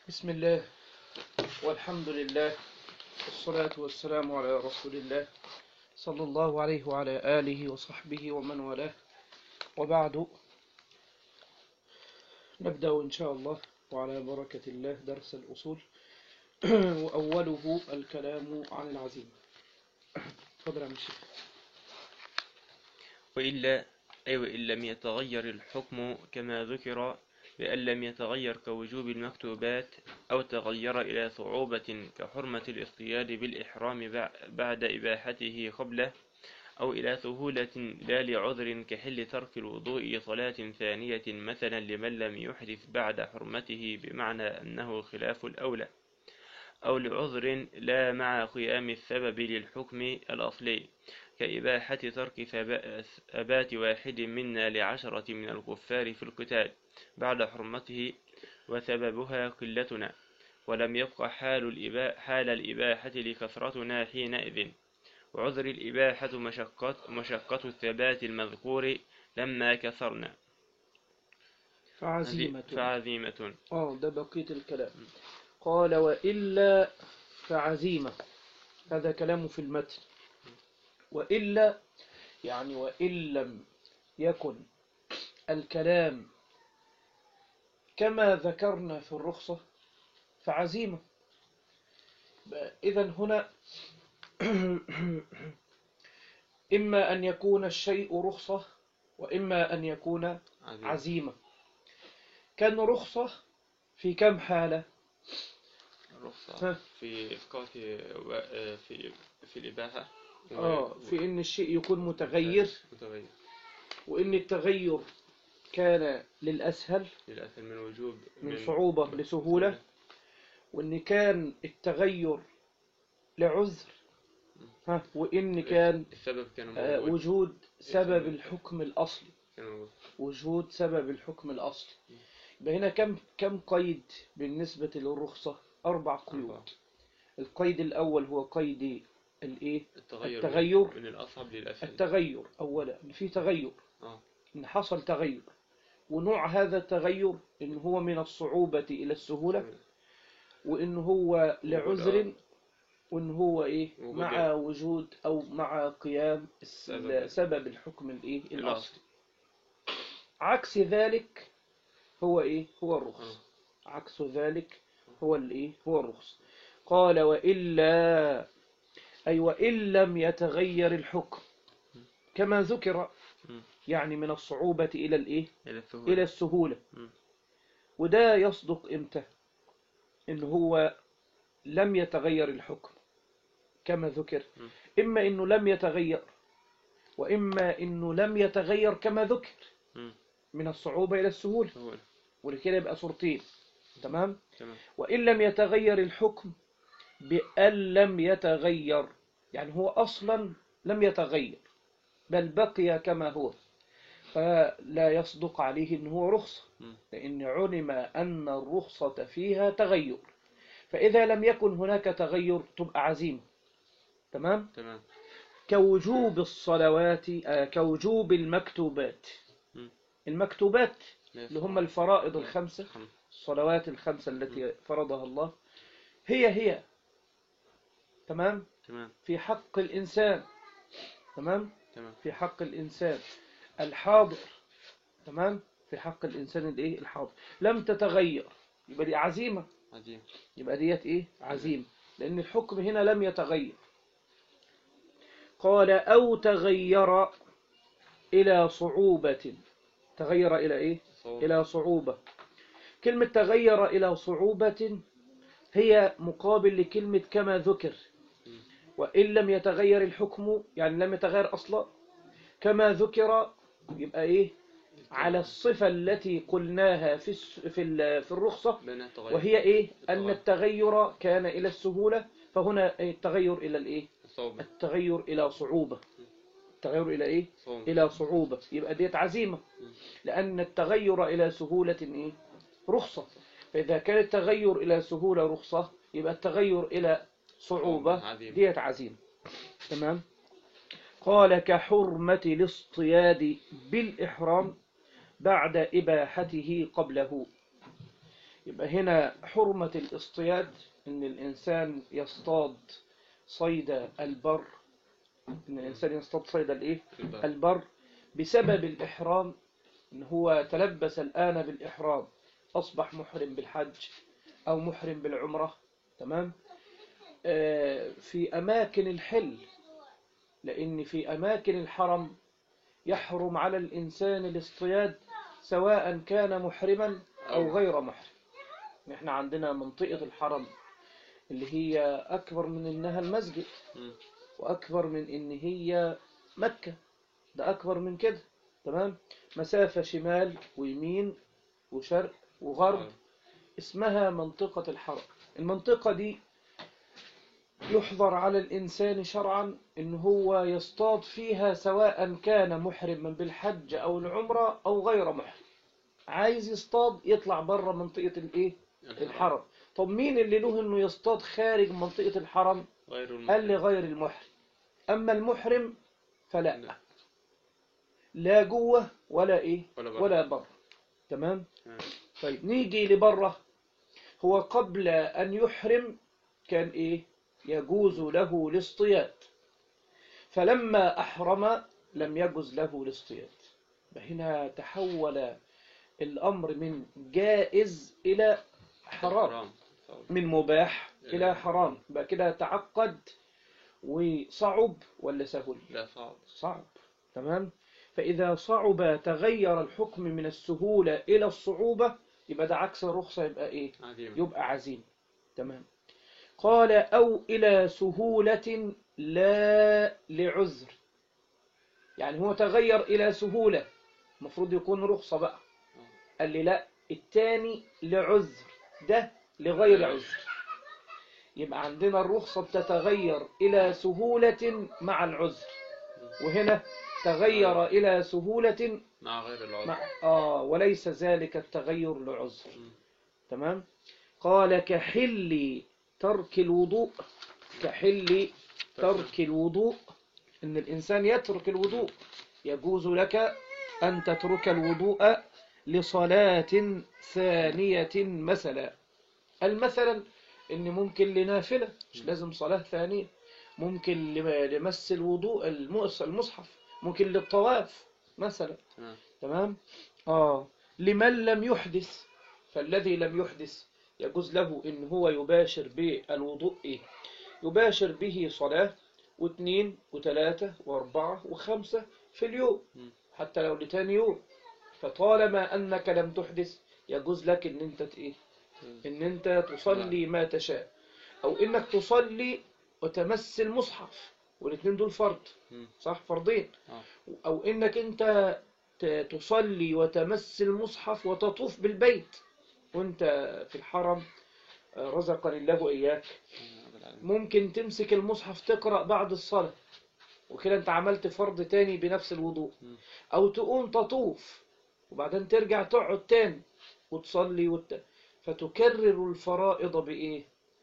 بسم الله والحمد لله والصلاة والسلام على رسول الله صلى الله عليه وعلى آله وصحبه ومن والاه وبعد نبدأ إن شاء الله وعلى بركة الله درس الأصول وأوله الكلام عن العزيمة تفضل يا الشيخ وإلا أي وإن لم يتغير الحكم كما ذكر بأن لم يتغير كوجوب المكتوبات أو تغير إلى صعوبة كحرمة الاصطياد بالإحرام بع- بعد إباحته قبله أو إلى سهولة لا لعذر كحل ترك الوضوء صلاة ثانية مثلا لمن لم يحدث بعد حرمته بمعنى أنه خلاف الأولى أو لعذر لا مع قيام السبب للحكم الأصلي كإباحة ترك ثبا- ثبات واحد منا لعشرة من الكفار في القتال بعد حرمته وسببها قلتنا ولم يبق حال, الإبا حال الإباحة لكثرتنا حينئذ وعذر الإباحة مشقة, مشقة الثبات المذكور لما كثرنا فعزيمة فعزيمة آه ده بقية الكلام قال وإلا فعزيمة هذا كلام في المتن وإلا يعني وإن لم يكن الكلام كما ذكرنا في الرخصة فعزيمة إذا هنا إما أن يكون الشيء رخصة وإما أن يكون عزيمة عزيمة كان رخصة في كم حالة الرخصة ها. في إسقاط و- في في الإباحة و- آه في إن الشيء يكون متغير متغير وإن التغير كان للأسهل للأسف من وجوب من صعوبة لسهولة وإن كان التغير لعذر ها وإن كان السبب كان آه، موجود وجود سبب الحكم الأصلي كان موجود وجود سبب الحكم الأصلي يبقى هنا كم كم قيد بالنسبة للرخصة أربع قيود أربعة. القيد الأول هو قيد الإيه التغير التغير. من- من الأصعب للأسهل التغير أولا إن في تغير آه. إن حصل تغير ونوع هذا التغير إن هو من الصعوبة إلى السهولة وإن هو لعذر وإن هو إيه وجود مع يعني. وجود أو مع قيام الس- سبب. سبب الحكم الإيه الأصلي الأصل عكس ذلك هو إيه هو الرخص آه. عكس ذلك هو الإيه هو الرخص قال وإلا أي وإن لم يتغير الحكم كما ذكر مم. يعني من الصعوبة إلى الإيه إلى السهولة إلى السهولة مم. وده يصدق إمتى إن هو لم يتغير الحكم كما ذكر مم. إما إنه لم يتغير وإما إنه لم يتغير كما ذكر مم. من الصعوبة إلى السهولة سهولة ولكده يبقى صورتين تمام تمام وإن لم يتغير الحكم بأن لم يتغير يعني هو أصلا لم يتغير بل بقي كما هو فلا يصدق عليه إن هو رخصة مم. لأن علم أن الرخصة فيها تغير فإذا لم يكن هناك تغير تبقى عزيمة تمام تمام كوجوب الصلوات آه، كوجوب المكتوبات مم. المكتوبات لا اللي هم يصح. الفرائض الخمسة خم- الصلوات الخمسة التي فرضها الله هي هي تمام تمام في حق الإنسان تمام تمام في حق الإنسان الحاضر تمام في حق الإنسان الإيه الحاضر لم تتغير يبقى دي عزيمة عظيم يبقى ديت إيه عزيمة لأن الحكم هنا لم يتغير قال أو تغير إلى صعوبة تغير إلى إيه صواب. إلى صعوبة كلمة تغير إلى صعوبة هي مقابل لكلمة كما ذكر وإن لم يتغير الحكم يعني لم يتغير أصلا كما ذكر يبقى إيه على الصفة التي قلناها في الس- في ال- في الرخصة بين تغير وهي إيه أن التغير. التغير كان إلى السهولة فهنا إيه التغير إلى الإيه الصواب التغير إلى صعوبة التغير إلى إيه صواب إلى صعوبة يبقى ديت عزيمة لأن التغير إلى سهولة إيه؟ رخصة فإذا كان التغير إلى سهولة رخصة يبقى التغير إلى صعوبة عزيمة. ديت عزيمة تمام قال كحرمة الاصطياد بالإحرام بعد إباحته قبله يبقى هنا حرمة الاصطياد ان الانسان يصطاد صيد البر ان الانسان يصطاد صيد الايه البر بسبب الإحرام إن هو تلبس الآن بالإحرام أصبح محرم بالحج أو محرم بالعمرة تمام آه، في أماكن الحل لأن في أماكن الحرم يحرم على الإنسان الاصطياد سواء كان محرما أو غير محرم إحنا عندنا منطقة الحرم اللي هي أكبر من إنها المسجد مم. وأكبر من إن هي مكة ده أكبر من كده تمام مسافة شمال ويمين وشرق وغرب اسمها منطقة الحرم المنطقة دي يحظر على الإنسان شرعا إن هو يصطاد فيها سواء كان محرما بالحج أو العمرة أو غير محرم عايز يصطاد يطلع بره منطقة الإيه الحرم طب مين اللي له إنه يصطاد خارج منطقة الحرم غير قال المحرم لي غير المحرم أما المحرم فلا لا. لا جوه ولا إيه ولا بره. ولا بره تمام تمام. طيب نيجي لبره هو قبل أن يحرم كان إيه يجوز له الاصطياد فلما أحرم لم يجوز له الاصطياد هنا تحول الأمر من جائز إلى حرام حرام من مباح إلى حرام بقى كده تعقد وصعب ولا سهل لا صعب صعب تمام فإذا صعب تغير الحكم من السهولة إلى الصعوبة يبقى ده عكس الرخصة يبقى إيه عظيم يبقى عزيم تمام قال أو إلى سهولة لا لعذر يعني هو تغير إلى سهولة المفروض يكون رخصة بقى قال لي لا التاني لعذر ده لغير عذر يبقى عندنا الرخصة بتتغير إلى سهولة مع العذر وهنا تغير إلى سهولة مع غير العذر مع آه وليس ذلك التغير لعذر مم. تمام قال كحل ترك الوضوء كحل ترك الوضوء إن الإنسان يترك الوضوء يجوز لك أن تترك الوضوء لصلاة ثانية مثلا المثلا إن ممكن لنافلة مش لازم صلاة ثانية ممكن لم- لمس الوضوء المؤس- المصحف ممكن للطواف مثلا تمام. تمام آه لمن لم يحدث فالذي لم يحدث يجوز له إن هو يباشر بالوضوء إيه؟ يباشر به صلاة واثنين وثلاثة وأربعة وخمسة في اليوم مم. حتى لو لتاني يوم فطالما أنك لم تحدث يجوز لك إن أنت ت- إيه؟ إن أنت تصلي ما تشاء أو إنك تصلي وتمس المصحف والاثنين دول فرض مم. صح فرضين آه. أو إنك أنت ت- تصلي وتمس المصحف وتطوف بالبيت وأنت في الحرم آه، رزقني الله إياك رب العالمين. ممكن تمسك المصحف تقرأ بعد الصلاة وكده أنت عملت فرض تاني بنفس الوضوء مم. أو تقوم تطوف وبعدين ترجع تقعد تاني وتصلي وت... فتكرر الفرائض بإيه؟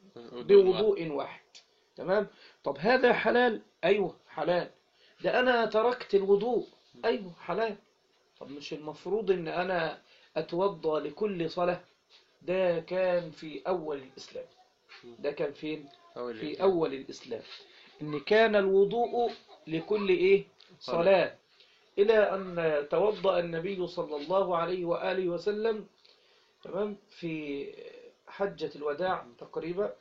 بوضوء واحد تمام طب هذا حلال ايوه حلال ده انا تركت الوضوء ايوه حلال طب مش المفروض ان انا اتوضا لكل صلاة ده كان في اول الاسلام ده كان فين أول في الإسلام. اول الاسلام ان كان الوضوء لكل ايه صلاة الى ان توضأ النبي صلى الله عليه واله وسلم تمام في حجة الوداع تقريبا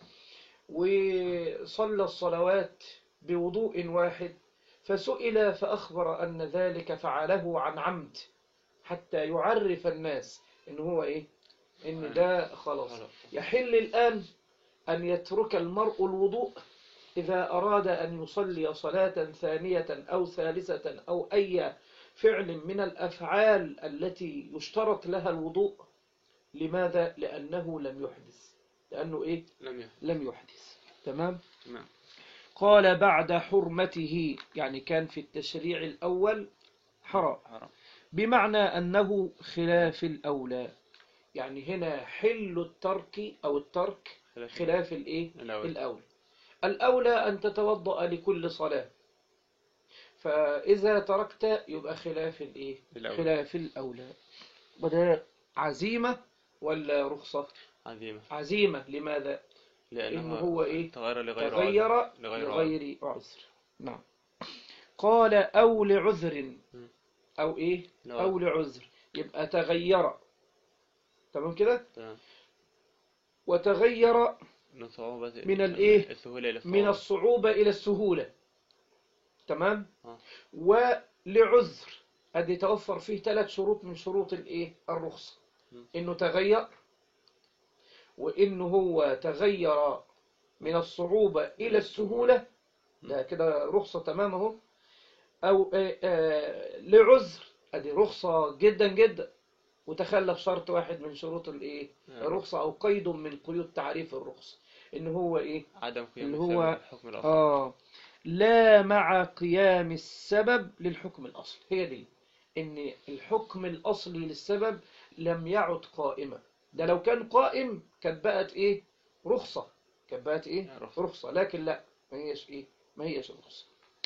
وصلى الصلوات بوضوء واحد فسئل فأخبر أن ذلك فعله عن عمد حتى يعرف الناس إن هو إيه إن ده خلاص خلاص. يحل الآن أن يترك المرء الوضوء إذا أراد أن يصلي صلاة ثانية أو ثالثة أو أي فعل من الأفعال التي يشترط لها الوضوء لماذا؟ لأنه لم يحدث لأنه إيه؟ لم يحدث لم يحدث تمام تمام قال بعد حرمته يعني كان في التشريع الأول حرام حرام بمعنى أنه خلاف الأولى يعني هنا حل الترك أو الترك خلاف خلاف الإيه الأول. الأولى الأولى أن تتوضأ لكل صلاة فإذا تركت يبقى خلاف الإيه الأول. خلاف الأولى وده عزيمة ولا رخصة عظيمة عزيمة لماذا؟ لأنه إنه هو إيه؟ تغير لغير تغير عذر. لغير عذر. لغير عذر نعم قال أو لعذر أو إيه لعذر. أو لعذر يبقى تغير تمام كده تمام وتغير من صعوبة من الإيه؟ السهولة إلى من الصعوبة الصعوبة إلى السهولة تمام آه. ولعذر أدي توفر فيه ثلاث شروط من شروط الإيه الرخصة م. إنه تغير وإنه هو تغير من الصعوبة إلى السهولة ده كده رخصة تمام اهو أو آه، آه، لعذر أدي رخصة جدا جدا وتخلف شرط واحد من شروط الإيه آه. الرخصة أو قيد من قيود تعريف الرخصة إن هو إيه عدم قيام اللي السبب هو- بالحكم الأصلي آه لا مع قيام السبب للحكم الأصلي هي دي إن الحكم الأصلي للسبب لم يعد قائما ده لو كان قائم كانت بقت إيه رخصة كانت بقت إيه رخصة. رخصة لكن لا ما هيش إيه ما هيش رخصة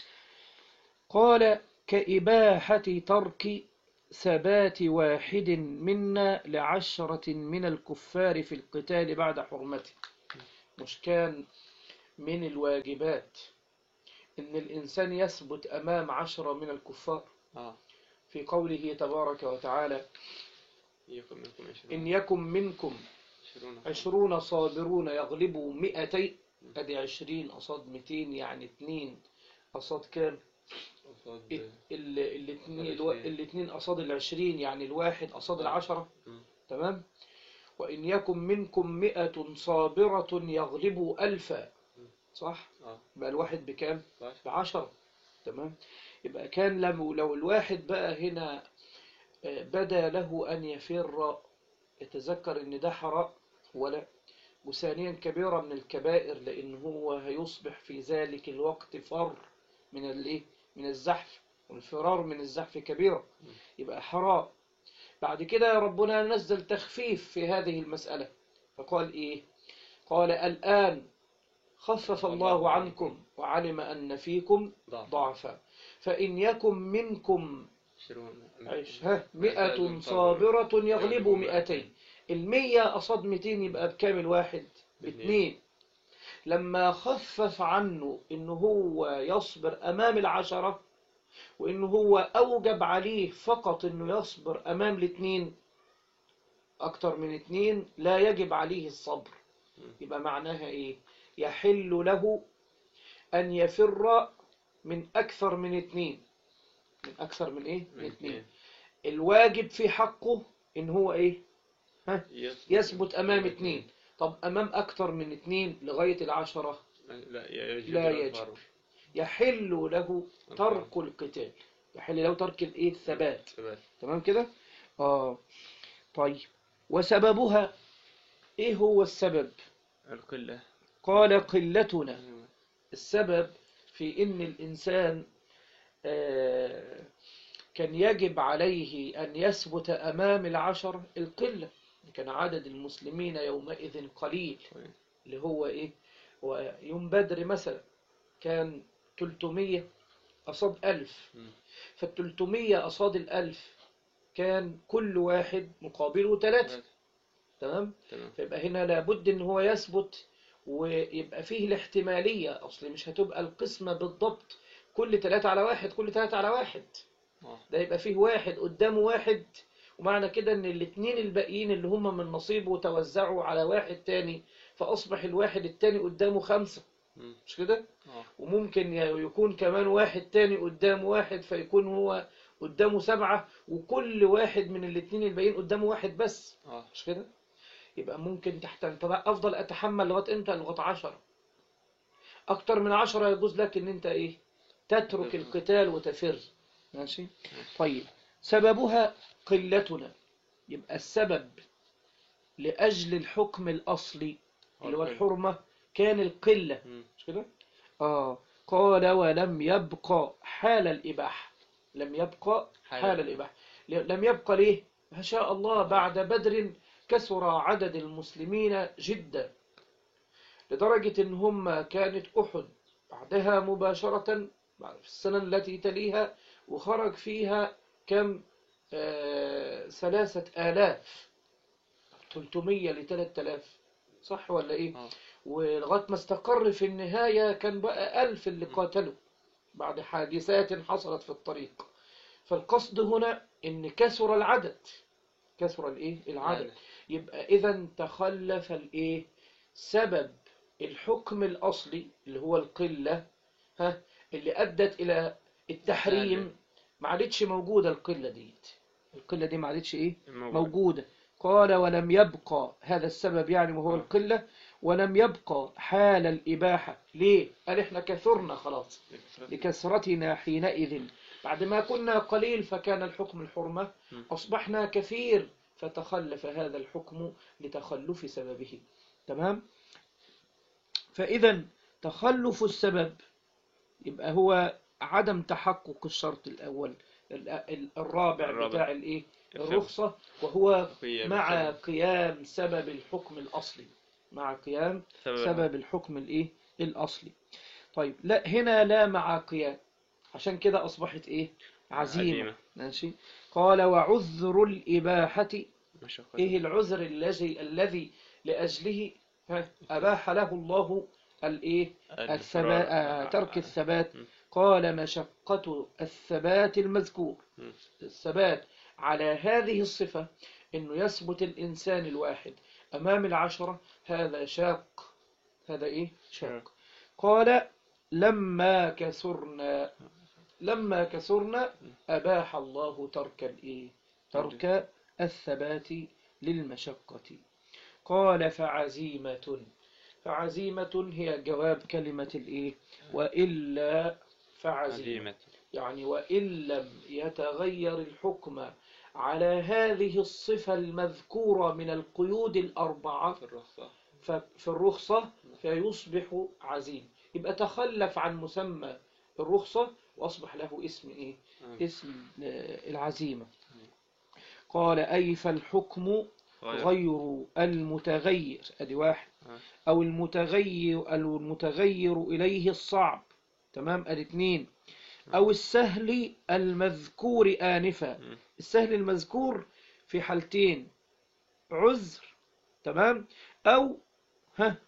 قال كإباحة ترك ثبات واحد منا لعشرة من الكفار في القتال بعد حرمته مش كان من الواجبات إن الإنسان يثبت أمام عشرة من الكفار آه في قوله تبارك وتعالى يكن منكم عشرون إن يكن منكم عشرون عشرون صابرون يغلبوا مئتين أدي عشرين قصاد مئتين يعني اتنين قصاد كام قصاد- ال- ال- الاتنين قصاد الوا- عشرين. الاتنين قصاد العشرين يعني الواحد قصاد العشرة مم. تمام وإن يكن منكم مئة صابرة يغلبوا ألفا صح آه يبقى الواحد بكام عشرة. بعشرة تمام يبقى كان لو لو الواحد بقى هنا آه، بدا له أن يفر يتذكر إن ده حرام ولا وثانيا كبيرة من الكبائر لأن هو هيصبح في ذلك الوقت فر من الإيه من الزحف والفرار من الزحف كبيرة يبقى حرام بعد كده ربنا نزل تخفيف في هذه المسألة فقال إيه قال الآن خفف الله عنكم وعلم أن فيكم ضعف ضعفا فإن يكن منكم عشرون عيش ها مئة صابرة يغلبوا مئتين المية قصاد مئتين يبقى بكام الواحد باثنين لما خفف عنه إنه هو يصبر أمام العشرة وإنه هو أوجب عليه فقط إنه يصبر أمام الاثنين أكتر من اثنين لا يجب عليه الصبر يبقى معناها إيه يحل له أن يفر من أكثر من اثنين من أكثر من إيه من اثنين الواجب في حقه إن هو إيه ها يثبت أمام اثنين طب أمام أكثر من اثنين لغاية العشرة لا يجب لا له يجب. الفرق. يحل له ترك القتال يحل له ترك الإيه الثبات ثبات تمام كده آه طيب وسببها إيه هو السبب القلة قال قلتنا السبب في إن الإنسان آه، كان يجب عليه أن يثبت أمام العشر القلة كان عدد المسلمين يومئذ قليل اللي هو إيه ويوم بدر مثلا كان 300 قصاد 1000 مم. فال300 قصاد الألف كان كل واحد مقابله ثلاثة تمام تمام فيبقى هنا لابد ان هو يثبت ويبقى فيه الاحتمالية اصل مش هتبقى القسمة بالضبط كل ثلاثة على واحد كل ثلاثة على واحد آه. ده يبقى فيه واحد قدامه واحد ومعنى كده ان الاثنين الباقيين اللي هم من نصيبه توزعوا على واحد تاني فاصبح الواحد التاني قدامه خمسة مم. مش كده آه. وممكن يكون كمان واحد تاني قدام واحد فيكون هو قدامه سبعة وكل واحد من الاثنين الباقيين قدامه واحد بس آه. مش كده يبقى ممكن تحت طب افضل اتحمل لغايه امتى لغايه 10 اكتر من 10 يجوز لك ان انت ايه تترك القتال وتفر ماشي طيب سببها قلتنا يبقى السبب لاجل الحكم الاصلي اللي هو الحرمه كان القله مم. مش كده اه قال ولم يبقى حال الاباحه لم يبقى حال حال الإباحة لم يبقى ليه ما شاء الله بعد بدر كثر عدد المسلمين جدا لدرجة إن هم كانت أحد بعدها مباشرة في السنة التي تليها وخرج فيها كم آه ثلاثة آلاف 300 ل 3000 صح ولا ايه آه. ولغايه ما استقر في النهايه كان بقى 1000 اللي قاتلوا بعد حادثات حصلت في الطريق فالقصد هنا ان كثر العدد كثر الايه العدد يبقى اذا تخلف الايه سبب الحكم الاصلي اللي هو القله ها اللي ادت الى التحريم ما عادتش موجوده القله ديت القله دي ما عادتش ايه موجوده قال ولم يبقى هذا السبب يعني وهو آه. القله ولم يبقى حال الاباحه ليه قال احنا كثرنا خلاص لكثرتنا حينئذ بعد ما كنا قليل فكان الحكم الحرمة م. أصبحنا كثير فتخلف هذا الحكم لتخلف سببه تمام فإذا تخلف السبب يبقى هو عدم تحقق الشرط الأول ال- ال- الرابع, الرابع. بتاع الإيه السبب. الرخصة وهو قيام مع السبب. قيام سبب الحكم الأصلي مع قيام سبب سبب الحكم الايه الاصلي طيب لا هنا لا مع قيام عشان كده اصبحت ايه عزيمه عزيمة. ماشي قال وعذر الاباحه مشقة ايه العذر الذي الذي لاجله ها، اباح له الله الايه الثبات آه، ترك الثبات م. قال مشقة الثبات المذكور م. الثبات على هذه الصفة انه يثبت الانسان الواحد امام العشرة هذا شاق هذا ايه شاق قال لما كثرنا لما كثرنا اباح الله ترك الايه ترك الثبات للمشقة قال فعزيمة فعزيمة هي جواب كلمة الايه وإلا فعزيمة عزيمة يعني وإن لم يتغير الحكم على هذه الصفة المذكورة من القيود الأربعة في الرخصة ف- في الرخصة فيصبح عزيم يبقى تخلف عن مسمى الرخصة وأصبح له اسم إيه؟ آه. اسم آه، العزيمة قال أي فالحكم غير غير المتغير أدي واحد آه. أو المتغير أو المتغير إليه الصعب تمام أدي اتنين أو السهل المذكور آنفا م. السهل المذكور في حالتين عذر تمام أو ها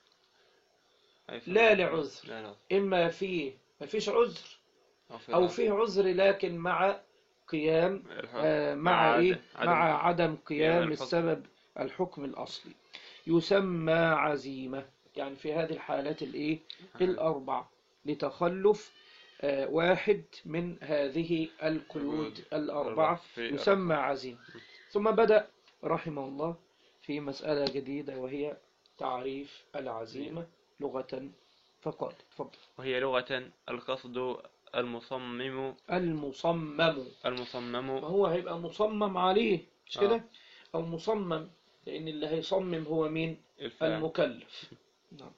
أي في لا الرخصة. لعذر. لا لا إما فيه ما فيش عذر أو في أو الرخصة. فيه عذر لكن مع قيام الحكم. آه، مع عد- إيه عدم مع عدم قيام الحكم. السبب الحكم الأصلي يسمى عزيمة يعني في هذه الحالات الإيه الأربع لتخلف آه، واحد من هذه القيود الأربعة في يسمى عزيمة ثم بدأ رحمه الله في مسألة جديدة وهي تعريف العزيمة لغة فقال تفضل وهي لغة القصد المصمم المصمم ما المصمم هو هيبقى مصمم عليه مش آه. كده أو مصمم لأن اللي هيصمم هو مين الفاعل المكلف نعم.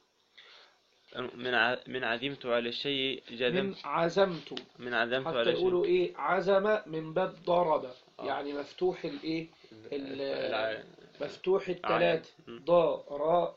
من ع... من عزمت على الشيء من جزمت عزمت من عزمت حتى على يقولوا شيء ايه عزم من باب ضرب آه. يعني مفتوح الايه ال- الع- مفتوح التلات م. ضرب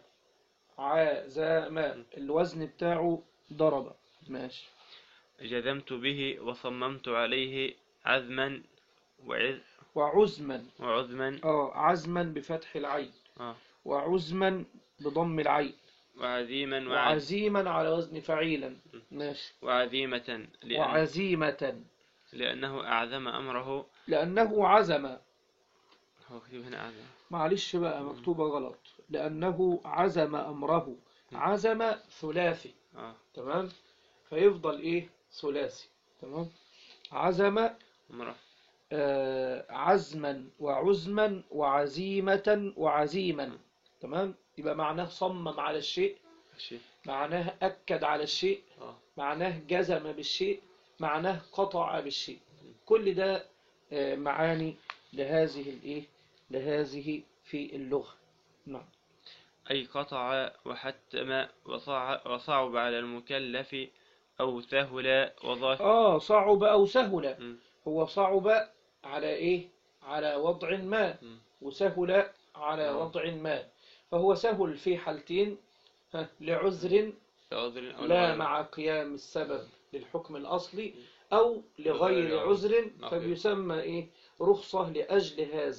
عزم الوزن بتاعه ضرب ماشي جزمت به وصممت عليه عزما وعز وعزما وعزما اه عزما بفتح العين آه. وعزما بضم العين وعزيما وعز وعزيما على وزن فعيلا ماشي وعزيمة لأن... وعزيمة لأنه أعزم أمره لأنه عزم هو كتب هنا أعزم معلش بقى مكتوبة غلط لأنه عزم أمره عزم ثلاثي آه. تمام فيفضل إيه ثلاثي تمام عزم أمره آه، عزما وعزما وعزيمة وعزيما تمام يبقى معناه صمم على الشيء شيء معناه أكد على الشيء آه. معناه جزم بالشيء معناه قطع بالشيء كل ده آه، معاني لهذه الإيه لهذه في اللغة نعم أي قطع وحتم وصع... وصعب على المكلف أو سهل وظاهر آه صعب أو سهل م. هو صعب على إيه على وضع ما م. وسهل على نعم. وضع ما فهو سهل في حالتين ها، لعذر لعذر أو لا لغير. مع قيام السبب للحكم الأصلي أو لغير لغير عذر نعم. فبيسمى إيه رخصة لأجل هذا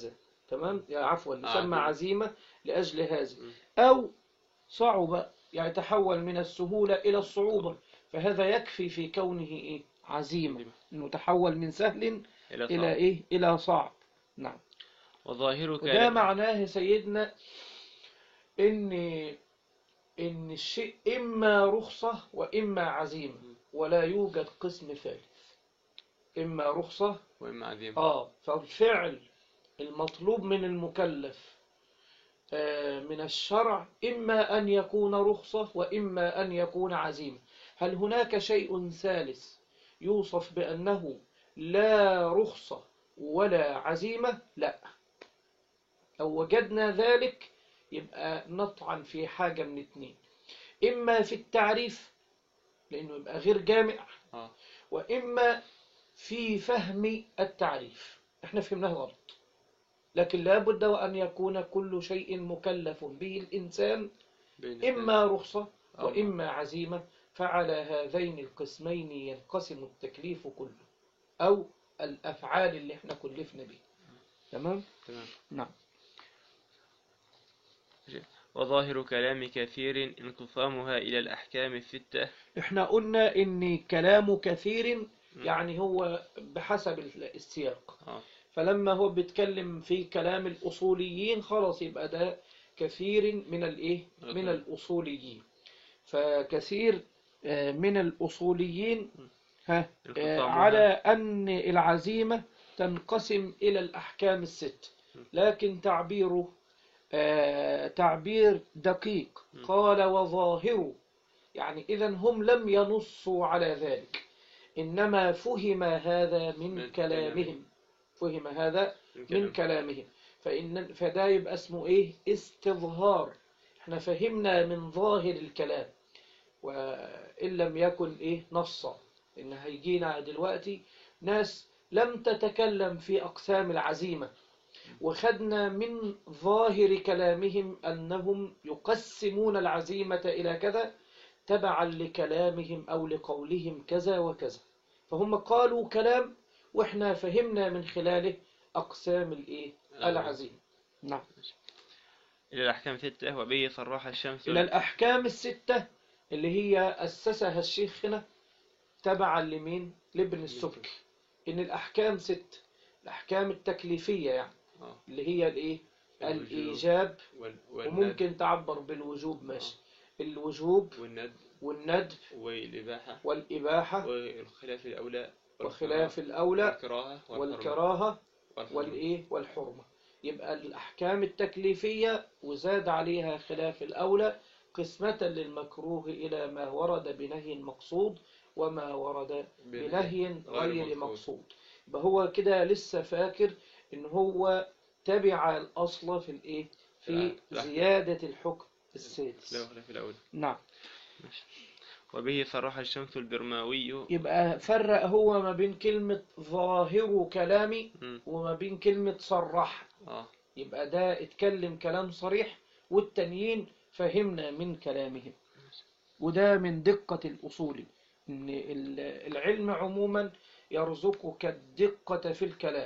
تمام يا عفوا يسمى عزيمة. عزيمة لأجل هذا م. أو صعب يعني تحول من السهولة إلى الصعوبة فهذا يكفي في كونه إيه عزيمة عزيمة. إنه تحول من سهل إلى إلى صعب. إيه إلى صعب نعم وظاهر وده كلام معناه يا سيدنا إن إن الشيء إما رخصة وإما عزيمة ولا يوجد قسم ثالث إما رخصة وإما عزيمة آه فالفعل المطلوب من المكلف آه، من الشرع إما أن يكون رخصة وإما أن يكون عزيمة هل هناك شيء ثالث يوصف بأنه لا رخصة ولا عزيمة لا لو وجدنا ذلك يبقى نطعن في حاجة من اتنين إما في التعريف لأنه يبقى غير جامع آه. وإما في فهم التعريف احنا فهمناه غلط لكن لابد وأن يكون كل شيء مكلف به الإنسان بين إما رخصة أو- وإما عزيمة فعلى هذين القسمين ينقسم التكليف كله أو الأفعال اللي احنا كلفنا بها تمام؟ تمام نعم وظاهر كلام كثير انقسامها إلى الأحكام الستة احنا قلنا ان كلام كثير يعني هو بحسب السياق آه. فلما هو بيتكلم في كلام الأصوليين خلاص يبقى ده كثير من الايه من أوكي. الأصوليين فكثير آه، من الأصوليين ها آه، انقسامها. على أن العزيمة تنقسم إلى الأحكام الست لكن تعبيره آه، تعبير دقيق قال وظاهر يعني إذا هم لم ينصوا على ذلك إنما فهم هذا من من كلامهم فهم هذا من من كلام. كلامهم فإن فده يبقى اسمه إيه استظهار احنا فهمنا من ظاهر الكلام وإن لم يكن إيه نصا إن هيجينا دلوقتي ناس لم تتكلم في أقسام العزيمة وخدنا من ظاهر كلامهم أنهم يقسمون العزيمة إلى كذا تبعا لكلامهم أو لقولهم كذا وكذا فهم قالوا كلام وإحنا فهمنا من خلاله أقسام الإيه آه. العزيمة نعم إلى الأحكام الستة وبه صرح الشمس إلى الأحكام الستة اللي هي أسسها الشيخ هنا تبعا لمين لابن السبكي إن الأحكام ست الأحكام التكليفية يعني آه. اللي هي الإيه الوجوب. الإيجاب وال- والند وممكن تعبر بالوجوب ماشي الوجوب والند والندب والإباحة والإباحة والخلاف الأولى وخلاف الأولى والكراهة والحرمة. والكراهة والحرمة. والإيه والحرمة يبقى الأحكام التكليفية وزاد عليها خلاف الأولى قسمة للمكروه إلى ما ورد بنهي مقصود وما ورد بنهي غير غير مقصود يبقى هو كده لسه فاكر إن هو تبع الأصل في الإيه في لا. زيادة الحكم لا السادس خلاف الأولى نعم وبه صرح الشمس البرماوي يبقى فرق هو ما بين كلمة ظاهر كلامي مم. وما بين كلمة صرح آه. يبقى ده اتكلم كلام صريح والتانيين فهمنا من كلامهم وده من دقة الأصول إن ال- العلم عموما يرزقك الدقة في الكلام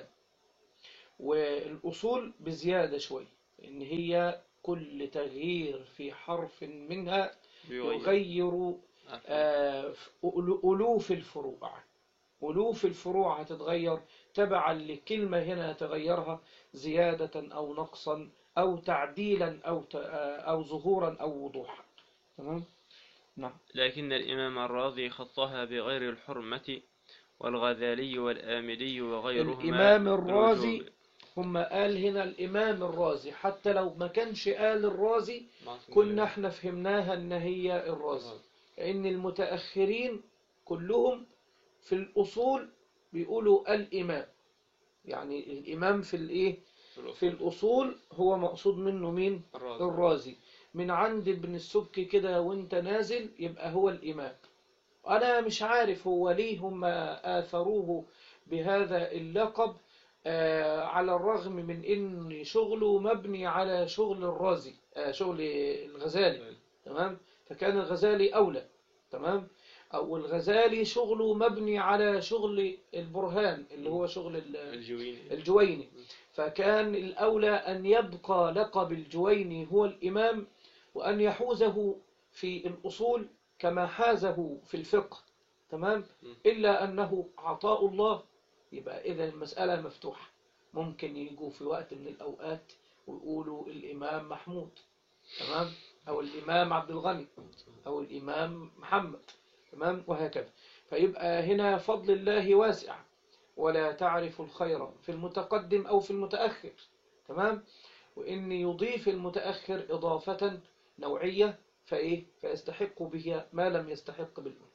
والأصول بزيادة شوي إن هي كل تغيير في حرف منها بيغير. يغير آه، ألو- ألوف الفروع ألوف الفروع هتتغير تبعا لكلمة هنا تغيرها زيادة أو نقصا أو تعديلا أو ت- آه، أو ظهورا أو وضوحا تمام نعم لكن الإمام الرازي خصها بغير الحرمة والغزالي والآمدي وغيرهما الإمام الرازي بالوجوب. هم قال هنا الإمام الرازي حتى لو ما كانش قال الرازي كنا احنا فهمناها ان هي الرازي لأن المتأخرين كلهم في الأصول بيقولوا الإمام يعني الإمام في الإيه في الأصول هو مقصود منه مين الرازي. الرازي من عند ابن السبكي كده وانت نازل يبقى هو الإمام أنا مش عارف هو ليه هم آثروه بهذا اللقب آه، على الرغم من ان شغله مبني على شغل الرازي آه، شغل الغزالي تمام فكان الغزالي أولى تمام أو الغزالي شغله مبني على شغل البرهان اللي هو شغل ال- الجويني الجويني فكان الأولى أن يبقى لقب الجويني هو الإمام وأن يحوزه في الأصول كما حازه في الفقه تمام م. إلا أنه عطاء الله يبقى إذا المسألة مفتوحة ممكن يجوا في وقت من الأوقات ويقولوا الإمام محمود تمام أو الإمام عبد الغني أو الإمام محمد تمام وهكذا فيبقى هنا فضل الله واسع ولا تعرف الخير في المتقدم أو في المتأخر تمام وإن يضيف المتأخر إضافة نوعية فإيه فيستحق بها ما لم يستحق بالأولى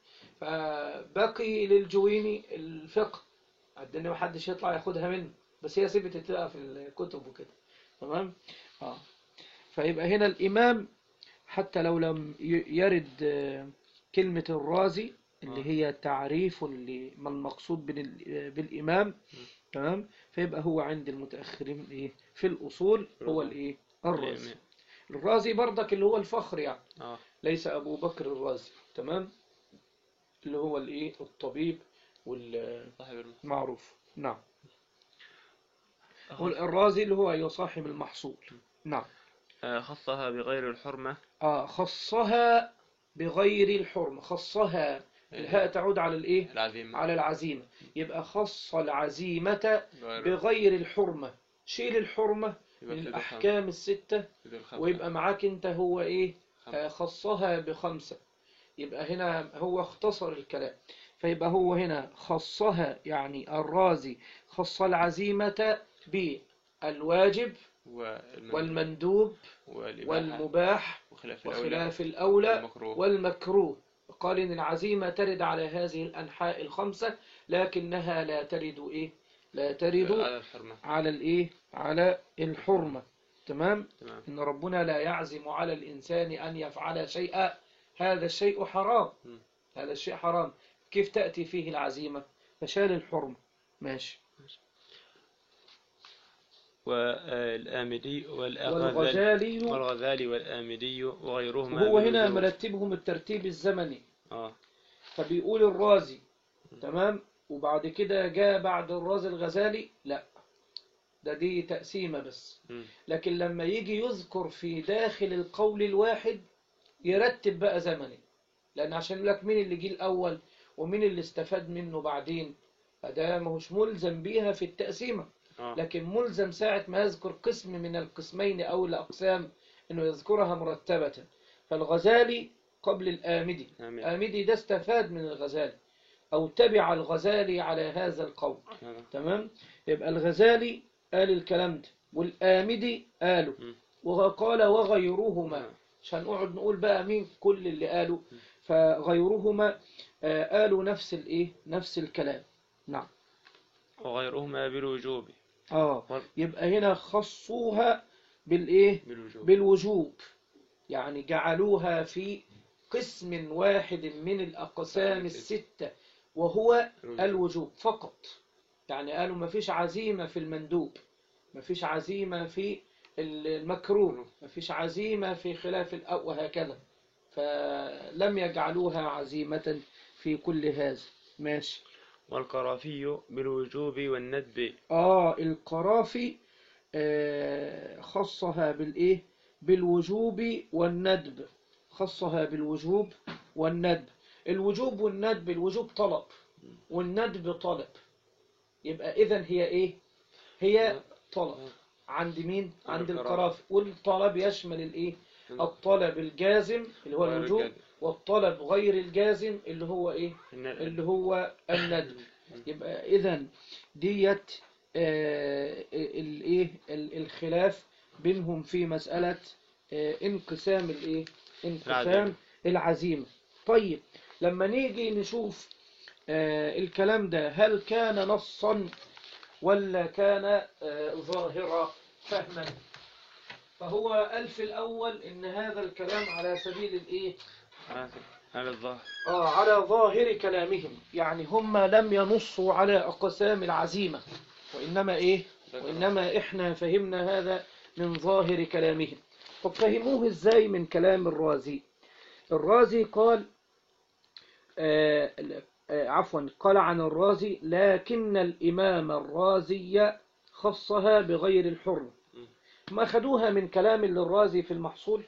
فبقي للجويني الفقه الدنيا محدش يطلع ياخدها منه بس هي سيبت تبقى في الكتب وكده تمام اه فيبقى هنا الإمام حتى لو لم ي- يرد آه، كلمة الرازي اللي آه. هي تعريف لما المقصود بال- آه، بالإمام تمام فيبقى هو عند المتأخرين إيه في الأصول هو الرازي. الإيه الرازي الإمام. الرازي برضك اللي هو الفخر يعني اه ليس أبو بكر الرازي تمام اللي هو الإيه الطبيب والمعروف صاحب المحصول نعم أخص- والرازي اللي هو أيوة صاحب المحصول نعم آه، خصها بغير الحرمة آه خصها بغير الحرمة خصها الهاء تعود على الإيه العزيمة على العزيمة يبقى خص العزيمة بغير بغير الحرمة شيل الحرمة يبقى من كده الأحكام الستة خمسة. خمسة. ويبقى معاك انت هو ايه خمسة. آه، خصها بخمسة يبقى هنا هو اختصر الكلام فيبقى هو هنا خصها يعني الرازي خص العزيمة بالواجب والمندوب والمندوب والإباحة والمباح وخلاف الأولى وخلاف الأولى والمكروه والمكروه قال إن العزيمة ترد على هذه الأنحاء الخمسة لكنها لا ترد إيه لا ترد على الحرمة على الإيه على الحرمة تمام تمام إن ربنا لا يعزم على الإنسان أن يفعل شيئا هذا الشيء حرام م. هذا الشيء حرام كيف تأتي فيه العزيمة فشال الحرمة ماشي والآمدي والغزالي والغزالي والغزالي والآمدي وغيرهما وهو من هنا الوجوه. مرتبهم الترتيب الزمني اه فبيقول الرازي تمام وبعد كده جاء بعد الرازي الغزالي لا ده دي تقسيمة بس م. لكن لما يجي يذكر في داخل القول الواحد يرتب بقى زمني لأن عشان يقول لك مين اللي جه الأول ومين اللي استفاد منه بعدين فده ماهوش ملزم بيها في التقسيمة اه لكن ملزم ساعة ما يذكر قسم من القسمين أو الأقسام إنه يذكرها مرتبة فالغزالي قبل الآمدي آمين. الآمدي ده استفاد من الغزالي أو تبع الغزالي على هذا القول آه. تمام يبقى الغزالي قال الكلام ده والآمدي قاله م. وقال وغيرهما نعم. مش هنقعد نقول بقى مين كل اللي قالوا فغيرهما آه، قالوا نفس الايه نفس الكلام نعم وغيرهما بالوجوب اه وال- يبقى هنا خصوها بالايه بالوجوب بالوجوب يعني جعلوها في قسم واحد من الأقسام الستة وهو الوجوب فقط يعني قالوا ما فيش عزيمة في المندوب ما فيش عزيمة في المكروه ما فيش عزيمة في خلاف الأو وهكذا فلم يجعلوها عزيمة في كل هذا ماشي والقرافي بالوجوب والندب آه القرافي آه خصها بالإيه بالوجوب والندب خصها بالوجوب والندب الوجوب والندب الوجوب طلب والندب طلب يبقى إذن هي إيه هي طلب عند مين عند عند القرافي. القرافي والطلب يشمل الإيه الطلب الجازم اللي هو غير الوجوب الجازم. والطلب غير الجازم اللي هو إيه الندب. اللي هو الندب يبقى إذن ديت آه، الايه ال- الخلاف بينهم في مسألة آه، انقسام الايه انقسام العزيمة. العزيمة طيب لما نيجي نشوف آه، الكلام ده هل كان نصا ولا كان آه، ظاهرا فهما فهو قال في الأول إن هذا الكلام على سبيل الإيه على الظاهر آه على ظاهر كلامهم يعني هم لم ينصوا على أقسام العزيمة وإنما إيه وإنما إحنا فهمنا هذا من ظاهر كلامهم طب فهموه إزاي من كلام الرازي الرازي قال آه آه عفوا قال عن الرازي لكن الإمام الرازي خصها بغير الحرمة مم. ما خدوها من كلام للرازي في المحصول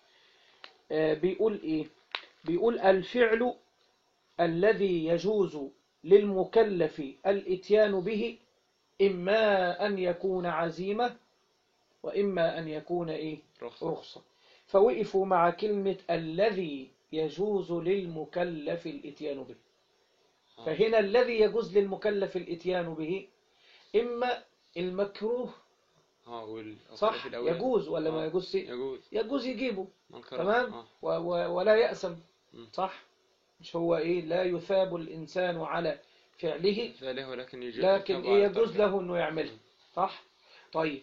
آه، بيقول إيه بيقول الفعل الذي يجوز للمكلف الاتيان به إما أن يكون عزيمة وإما أن يكون إيه رخصة رخصة فوقفوا مع كلمة الذي يجوز للمكلف الاتيان به آه. فهنا الذي يجوز للمكلف الاتيان به إما المكروه اه وال صح الأول. يجوز ولا ما آه. يجوز يجوز يجوز يجيبه ما انكرش. تمام آه. و و ولا يأسم مم. صح مش هو إيه لا يثاب الإنسان على فعله فعله ولكن يجوز لكن يتبع إيه على يجوز تركه. له إنه يعملها صح طيب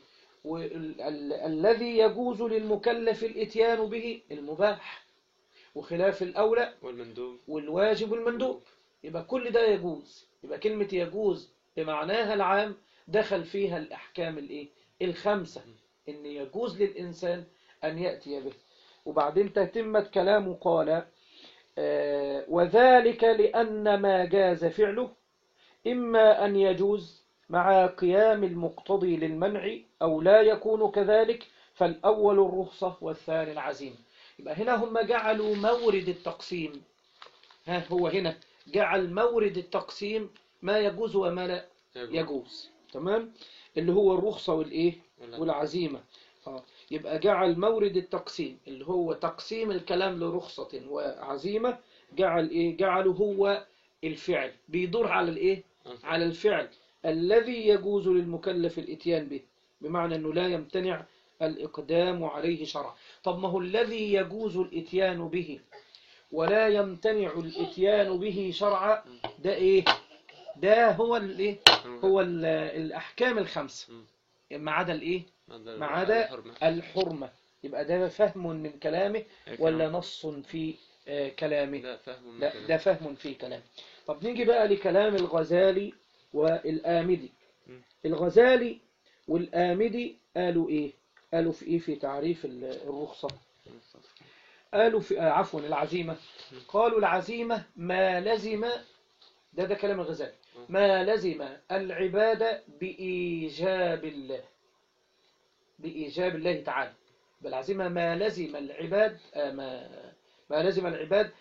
والذي يجوز للمكلف الاتيان به المباح وخلاف الأولى والمندوب والواجب والمندوب يبقى كل ده يجوز يبقى كلمة يجوز بمعناها العام دخل فيها الأحكام الإيه الخمسة إن يجوز للإنسان أن يأتي به وبعدين تتمت كلامه قال آه، وذلك لأن ما جاز فعله إما أن يجوز مع قيام المقتضي للمنع أو لا يكون كذلك فالأول الرخصة والثاني العزيمة يبقى هنا هم جعلوا مورد التقسيم ها هو هنا جعل مورد التقسيم ما يجوز وما لا يجوز تمام اللي هو الرخصة والإيه ولا- والعزيمة آه. يبقى جعل مورد التقسيم اللي هو تقسيم الكلام لرخصة وعزيمة جعل إيه جعله هو الفعل بيدور على الإيه آه. على الفعل الذي يجوز للمكلف الاتيان به بمعنى أنه لا يمتنع الإقدام عليه شرعا طب ما هو الذي يجوز الاتيان به ولا يمتنع الاتيان به شرعا ده إيه ده هو الإيه هو ال- الأحكام الخمسة ما عدا الإيه ما عدا الحرمة. الحرمة يبقى ده فهم من كلامه لكن ولا نص في آه، كلامه لا فهم لا ده فهم في كلام طب نيجي بقى لكلام الغزالي والآمدي مم. الغزالي والآمدي قالوا إيه قالوا في إيه في تعريف ال- الرخصة قالوا في آه، عفوا العزيمة قالوا العزيمة ما لزم ده ده كلام الغزالي ما لزم العبادة بإيجاب الله بإيجاب الله تعالى بالعزيمة ما لزم العباد آه، ما ما لزم العباد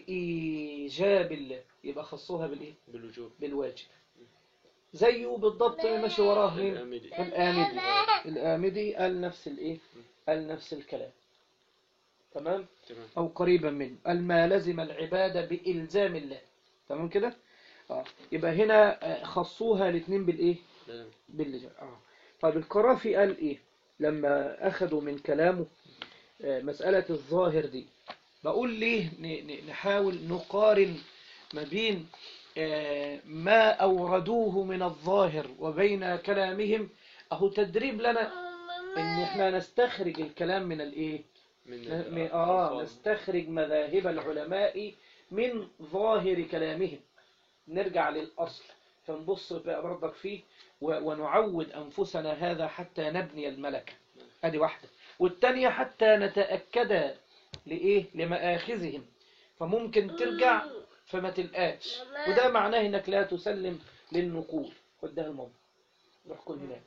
بإيجاب الله يبقى خصوها بالإيه بالوجوب بالواجب زيه بالضبط اللي ماشي وراه مين الآمدي. الآمدي الآمدي قال نفس الإيه قال نفس الكلام تمام تمام أو قريبا منه قال ما لزم العبادة بإلزام الله تمام كده آه. يبقى هنا آه، خصوها الاثنين بالإيه لا، باللجام آه. طيب القرافي قال إيه لما أخذوا من كلامه آه، مسألة الظاهر دي بقول ليه ن- ن- نحاول نقارن ما بين آه، ما أوردوه من الظاهر وبين كلامهم أهو تدريب لنا إن إحنا نستخرج الكلام من الإيه من ن- آه الألفاظ. نستخرج مذاهب العلماء من ظاهر كلامهم نرجع للأصل فنبص بقى برضك فيه و- ونعود أنفسنا هذا حتى نبني الملكة هذه واحدة والتانية حتى نتأكد لإيه لمآخذهم فممكن ترجع فما تلقاش وده معناه إنك لا تسلم للنقول خد ده الموضوع روح كل هناك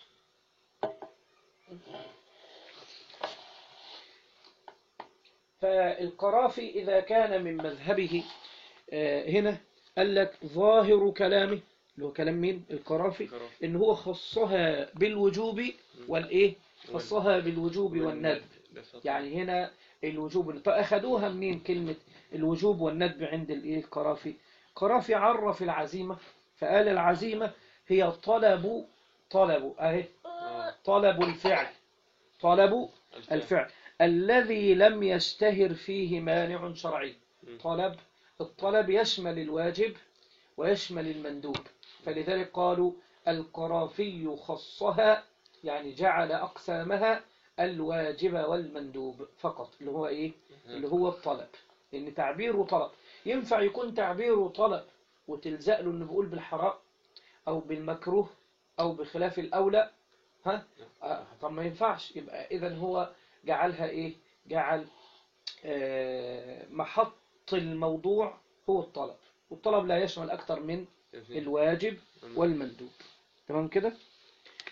فالقرافي إذا كان من مذهبه آه، هنا قال لك ظاهر كلامه اللي هو كلام مين القرافي القرافي. إن هو خصها بالوجوب والإيه خصها بالوجوب والندب ده سطر. يعني هنا الوجوب فأخذوها منين كلمة الوجوب والندب عند الإيه القرافي قرافي عرف العزيمة فقال العزيمة هي طلب طلب أهي آه. طلب الفعل طلب الفعل. الفعل الذي لم يشتهر فيه مانع شرعي مم. طلب الطلب يشمل الواجب ويشمل المندوب فلذلك قالوا القرافي خصها يعني جعل أقسامها الواجب والمندوب فقط اللي هو إيه اللي هو الطلب لأن تعبيره طلب ينفع يكون تعبيره طلب وتلزق له إنه بيقول بالحرام أو بالمكروه أو بخلاف الأولى ها آه طب ما ينفعش يبقى إذا هو جعلها إيه جعل آه محط الموضوع هو الطلب والطلب لا يشمل أكثر من الاثنين. الواجب والمندوب تمام كده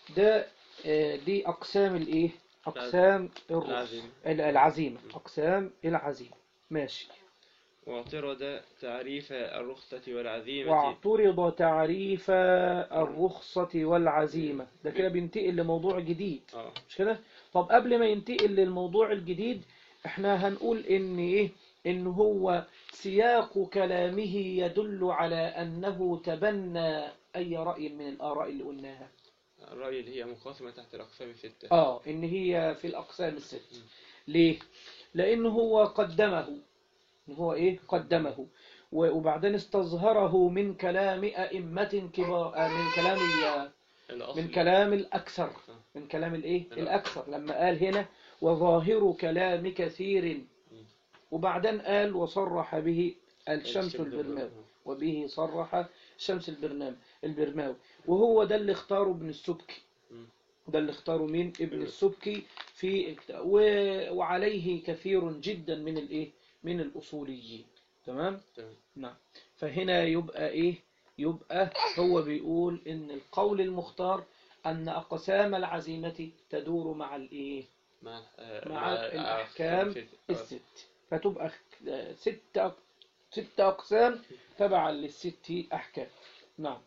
ده آه، دي أقسام الإيه أقسام الرخص العزيمة. ال- العزيمة أقسام العزيمة ماشي واعترض تعريف الرخصة والعزيمة واعترض تعريف الرخصة والعزيمة ده كده بينتقل لموضوع جديد اه مش كده طب قبل ما ينتقل للموضوع الجديد احنا هنقول ان ايه ان هو سياق كلامه يدل على انه تبنى اي رأي من الاراء اللي قلناها الرأي اللي هي منقسمة تحت الأقسام الستة اه ان هي في الاقسام الست ليه لان هو قدمه ان هو ايه قدمه و- وبعدين استظهره من كلام ائمة كبار آه، من كلام ال- الأصل من كلام الأكثر من كلام الإيه؟ الأكثر. الأكثر لما قال هنا وظاهر كلام كثير وبعدين قال وصرح به الشمس البرماوي وبه صرح شمس البرنام البرماوي وهو ده اللي اختاره ابن السبكي مم. ده اللي اختاره مين ابن ابن السبكي في الكتاب. و- وعليه كثير جدا من الايه من الاصوليين تمام تمام. نعم فهنا يبقى ايه يبقى هو بيقول ان القول المختار ان اقسام العزيمه تدور مع الايه مع آه، مع الأحكام الستة. آه. الست فتبقى آه، ست أق- ست أقسام تبعا للست أحكام نعم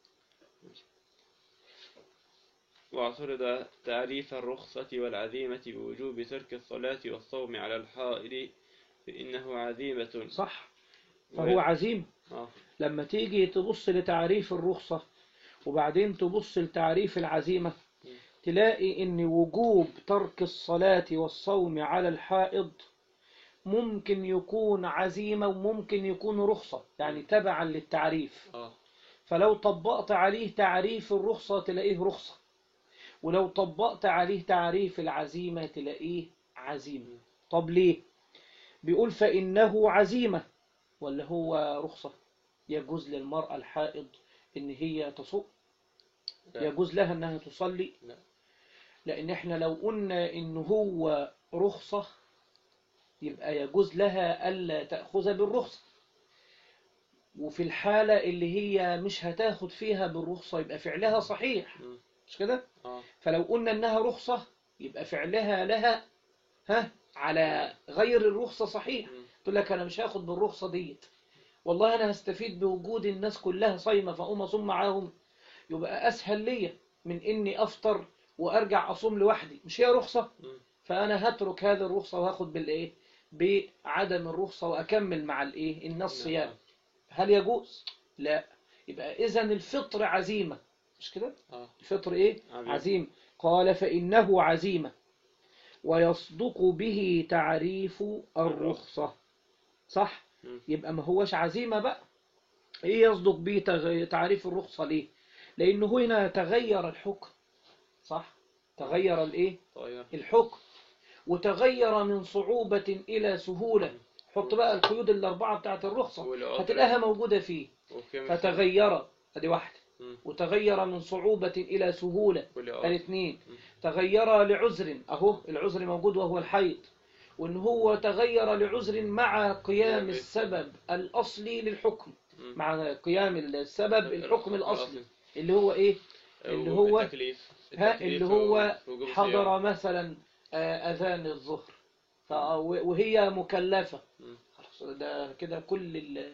واعترض تعريف الرخصة والعزيمة بوجوب ترك الصلاة والصوم على الحائض فإنه عزيمة صح فهو عزيم آه. لما تيجي تبص لتعريف الرخصة وبعدين تبص لتعريف العزيمة تلاقي ان وجوب ترك الصلاة والصوم على الحائض ممكن يكون عزيمة وممكن يكون رخصة يعني تبعا للتعريف آه. فلو طبقت عليه تعريف الرخصة تلاقيه رخصة ولو طبقت عليه تعريف العزيمة تلاقيه عزيمة طب ليه بيقول فإنه عزيمة ولا هو رخصة يجوز للمرأة الحائض إن هي تصوم لا. يجوز لها إنها تصلي لا. لأن إحنا لو قلنا إن هو رخصة يبقى يجوز لها ألا تأخذ بالرخصة وفي الحالة اللي هي مش هتاخد فيها بالرخصة يبقى فعلها صحيح مم. مش كده آه. فلو قلنا إنها رخصة يبقى فعلها لها ها على غير الرخصة صحيح مم. تقول لك أنا مش هاخد بالرخصة ديت والله أنا هستفيد بوجود الناس كلها صايمة فأقوم أصوم معاهم يبقى أسهل ليا من إني أفطر وأرجع أصوم لوحدي مش هي رخصة مم. فأنا هترك هذه الرخصة وهاخد بالإيه بعدم الرخصة وأكمل مع الإيه الناس صيام هل يجوز لا يبقى إذا الفطر عزيمة مش كده آه. الفطر إيه عزيمة. عزيمة قال فإنه عزيمة ويصدق به تعريف الرخصة صح مم. يبقى ما هوش عزيمة بقى ايه يصدق به تغ- تعريف الرخصة ليه لانه هنا تغير الحكم صح تغير الايه طيب الحكم وتغير من صعوبة الى سهولة حط بقى القيود الاربعة بتاعت الرخصة والعذر. هتلاقيها موجودة فيه وكم فتغير ادي واحدة مم. وتغير من صعوبة الى سهولة والعذر. الاثنين تغير لعذر اهو العذر موجود وهو الحيض وان هو تغير لعذر مع قيام السبب الاصلي للحكم مم. مع قيام السبب الحكم الاصلي اللي هو ايه اللي هو التكليف ها التكليف اللي هو ووجوب حضر الصيام. مثلا آه، اذان الظهر ف- وهي مكلفة مم. خلاص ده كده كل ال...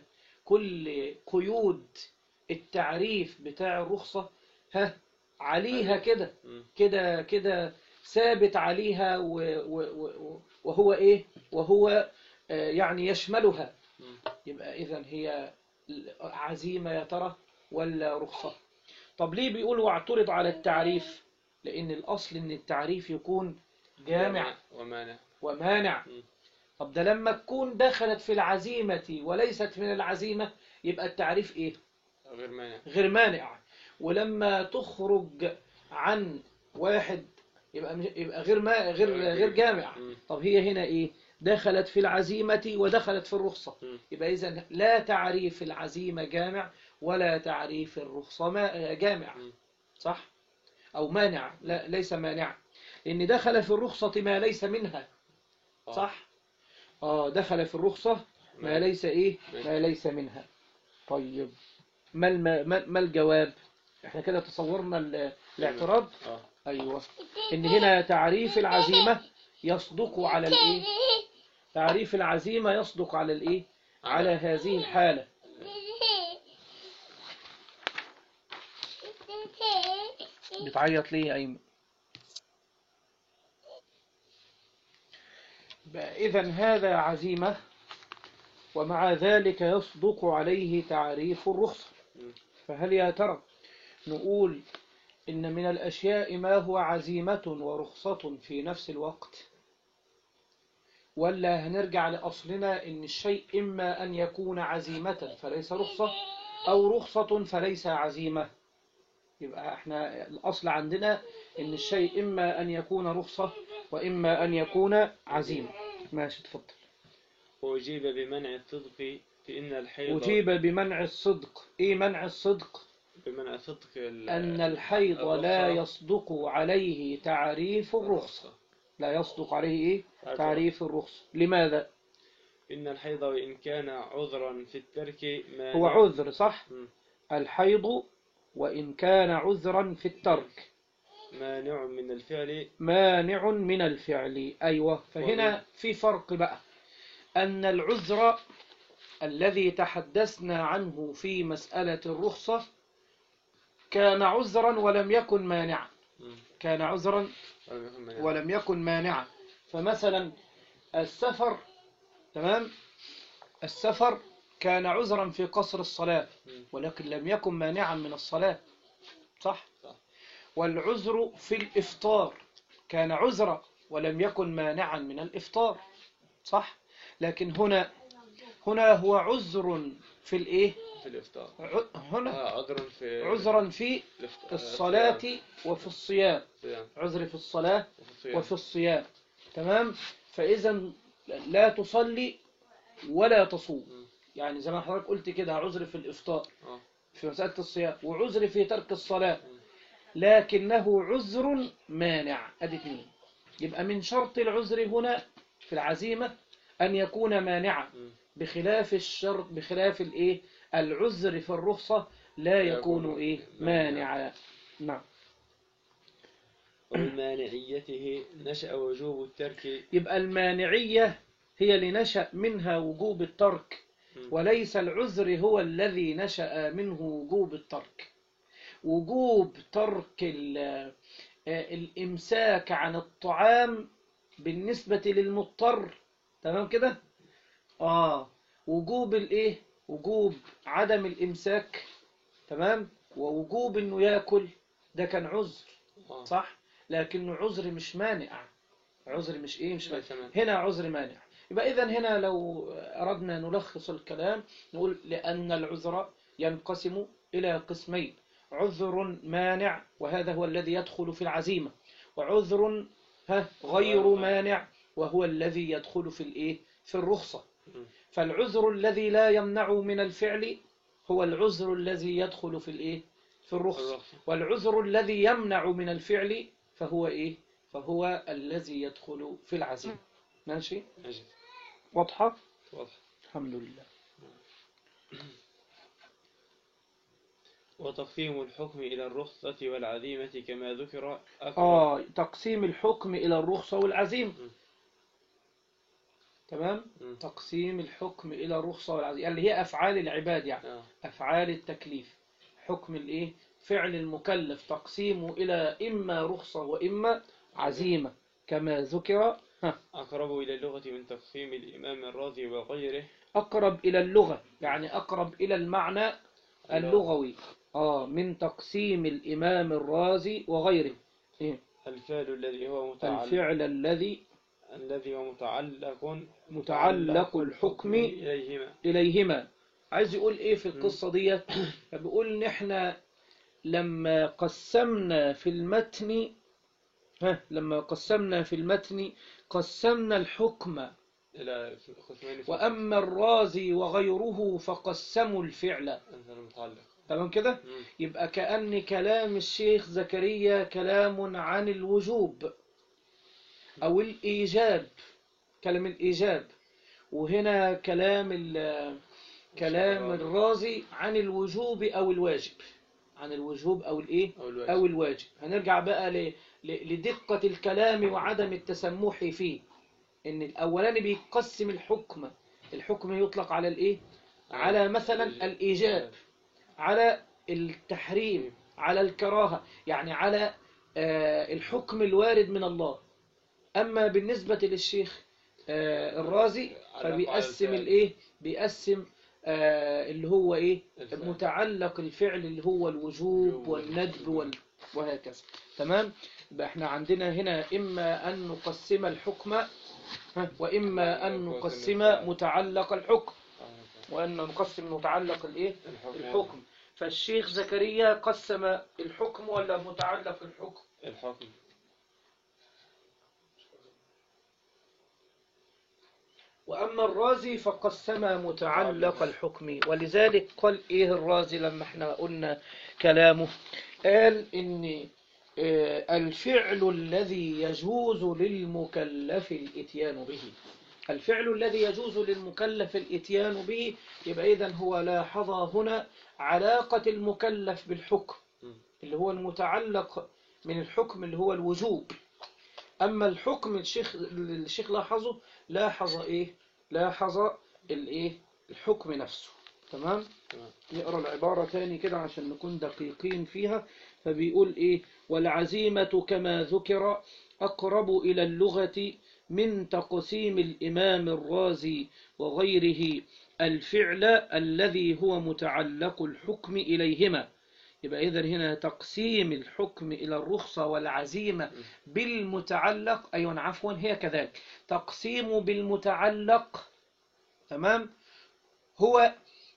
كل قيود التعريف بتاع الرخصة ها عليها كده مم. كده كده ثابت عليها و و و وهو ايه وهو آه، يعني يشملها مم. يبقى اذا هي عزيمة يا ترى ولا رخصة طب ليه بيقول واعترض على التعريف لان الاصل ان التعريف يكون جامع ومانع ومانع مم. طب ده لما تكون دخلت في العزيمة وليست من العزيمة يبقى التعريف ايه غير مانع غير مانع ولما تخرج عن واحد يبقى مش- يبقى غير ما غير غير جامع مم. طب هي هنا ايه دخلت في العزيمة ودخلت في الرخصة مم. يبقى اذا لا تعريف العزيمة جامع ولا تعريف الرخصة ما جامع مم. صح أو مانع لا ليس مانع لأن دخل في الرخصة ما ليس منها آه. صح آه دخل في الرخصة ما مانع. ليس إيه ما ليس منها طيب ما الم... ما ما الجواب احنا كده تصورنا ال- الاعتراض اه أيوة إن هنا تعريف العزيمة يصدق على الإيه تعريف العزيمة يصدق على الإيه على هذه الحالة بتعيط ليه يا أيمن إذا هذا عزيمة ومع ذلك يصدق عليه تعريف الرخصة مم. فهل يا ترى نقول إن من الأشياء ما هو عزيمة ورخصة في نفس الوقت ولا هنرجع لأصلنا إن الشيء إما أن يكون عزيمة فليس رخصة أو رخصة فليس عزيمة يبقى احنا الأصل عندنا إن الشيء إما أن يكون رخصة وإما أن يكون عزيمة ماشي تفضل وأجيب بمنع الصدق في إن الحيض أجيب بمنع الصدق إيه منع الصدق بمنع صدق ال- أن الحيض لا الرخصة. يصدق عليه تعريف الرخصة لا يصدق عليه إيه؟ تعريف الرخصة لماذا إن الحيض وإن كان عذرا في الترك ما هو عذر صح مم. الحيض وإن كان عذرا في الترك مانع من الفعل مانع من الفعل أيوة فهنا في فرق بقى أن العذر الذي تحدثنا عنه في مسألة الرخصة كان عذرا ولم يكن مانعا مم. كان عذرا ولم يكن مانعا. ولم يكن مانعا فمثلا السفر تمام السفر كان عذرا في قصر الصلاة مم. ولكن لم يكن مانعا من الصلاة صح صح. والعذر في الإفطار كان عذرا ولم يكن مانعا من الإفطار صح لكن هنا هنا هو عذر في الإيه في الإفطار ع- هنا آه عذر في عذرا في الإفط- الصلاة وفي الصيام الصيام. عذر في الصلاة وفي الصيام. وفي الصيام تمام فإذا لا تصلي ولا تصوم مم. يعني زي ما حضرتك قلت كده عذر في الإفطار آه. في مسألة الصيام وعذر في ترك الصلاة مم. لكنه عذر مانع أدي اتنين يبقى من شرط العذر هنا في العزيمة أن يكون مانعا مم. بخلاف الشرط بخلاف الإيه العذر في الرخصة لا يكون يكون إيه مانعا. مانعا نعم ومن مانعيته نشأ وجوب الترك يبقى المانعية هي لنشأ منها وجوب الترك مم. وليس العذر هو الذي نشأ منه وجوب الترك وجوب ترك ال- آه، الإمساك عن الطعام بالنسبة للمضطر تمام كده آه وجوب الإيه وجوب عدم الإمساك تمام ووجوب إنه يأكل ده كان عذر آه. صح لكنه عذر مش مانع عذر مش ايه مش مانع ليس مانع. هنا عذر مانع يبقى اذا هنا لو اردنا نلخص الكلام نقول لان العذر ينقسم الى قسمين عذر مانع وهذا هو الذي يدخل في العزيمة وعذر ها غير مانع وهو الذي يدخل في الايه في الرخصة مم. فالعذر الذي لا يمنع من الفعل هو العذر الذي يدخل في الايه في الرخصة الرخصة. والعذر الذي يمنع من الفعل فهو ايه فهو الذي يدخل في العزيمة ماشي أجل. واضحة واضح الحمد لله وتقسيم الحكم إلى الرخصة والعزيمة كما ذكر أقرب اه تقسيم الحكم الى الرخصة والعزيمة م. تمام م. تقسيم الحكم الى الرخصة والعزيمة اللي هي افعال العباد يعني آه. أفعال التكليف حكم الإيه فعل المكلف تقسيمه إلى إما رخصة وإما عزيمة كما ذكر ها، أقرب إلى اللغة من تقسيم الإمام الرازي وغيره أقرب إلى اللغة يعني أقرب إلى المعنى اللغوي آه من تقسيم الإمام الرازي وغيره إيه؟ الفعل الذي هو متعلق الفعل الذي الذي هو متعلق متعلق الحكم إليهما إليهما عايز يقول إيه في القصة دي بيقول إن إحنا لما قسمنا في المتن ها لما قسمنا في المتن قسمنا الحكم إلى قسمين وأما الرازي وغيره فقسموا الفعل أنت المتعلق تمام كده مم. يبقى كأن كلام الشيخ زكريا كلام عن الوجوب أو الإيجاب كلام الإيجاب وهنا كلام ال- كلام الرازي عن الوجوب أو الواجب عن الوجوب أو الإيه أو الواجب أو الواجب هنرجع بقى ل... ل... لدقة الكلام وعدم التسمح فيه إن الأولاني بيقسم الحكم الحكم يطلق على الإيه على مثلا الإيجاب على التحريم على الكراهة يعني على آه، الحكم الوارد من الله أما بالنسبة للشيخ آه، الرازي على فبيقسم أفعال الإيه بيقسم آه، اللي هو إيه الفعل. متعلق الفعل اللي هو الوجوب الوجوب والندب وال... وهكذا تمام يبقى احنا عندنا هنا إما أن نقسم الحكم ها، وإما أن نقسم متعلق الحكم وأن نقسم متعلق الإيه الحكم فالشيخ زكريا قسم الحكم ولا متعلق الحكم الحكم وأما الرازي فقسم متعلق الحكم ولذلك قال إيه الرازي لما احنا قلنا كلامه قال إن آه، الفعل الذي يجوز للمكلف الإتيان به الفعل الذي يجوز للمكلف الإتيان به يبقى إذن هو لاحظ هنا علاقة المكلف بالحكم مم. اللي هو المتعلق من الحكم اللي هو الوجوب أما الحكم الشيخ الشيخ لاحظه لاحظ إيه لاحظ الإيه الحكم نفسه تمام تمام. نقرأ العبارة تاني كده عشان نكون دقيقين فيها فبيقول إيه والعزيمة كما ذكر أقرب إلى اللغة من تقسيم الإمام الرازي وغيره الفعل الذي هو متعلق الحكم إليهما يبقى إذا هنا تقسيم الحكم إلى الرخصة والعزيمة بالمتعلق أيوة عفوا هي كذلك تقسيم بالمتعلق تمام هو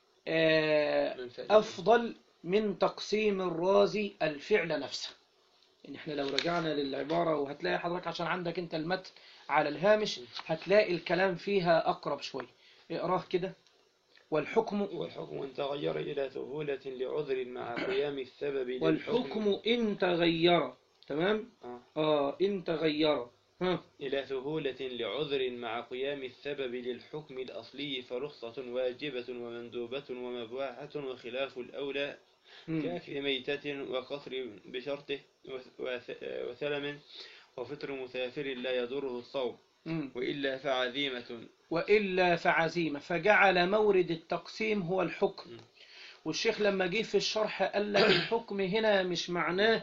آه، من فعل. أفضل من تقسيم الرازي الفعل نفسه إن إحنا لو رجعنا للعبارة وهتلاقي حضرتك عشان عندك أنت المتن على الهامش هتلاقي الكلام فيها أقرب شوي اقراه كده والحكم والحكم إن تغير إلى سهولة لعذر مع قيام السبب للحكم والحكم إن تغير تمام آه. آه إن تغير ها إلى سهولة لعذر مع قيام السبب للحكم الأصلي فرخصة واجبة ومندوبة ومباحة وخلاف الأولى مم. كأكل ميتة وقصر بشرطه وث- وث- وثلم وفطر مسافر لا يضره الصوم مم. وإلا فعزيمة وإلا فعزيمة فجعل مورد التقسيم هو الحكم م. والشيخ لما جه في الشرح قال لك الحكم هنا مش معناه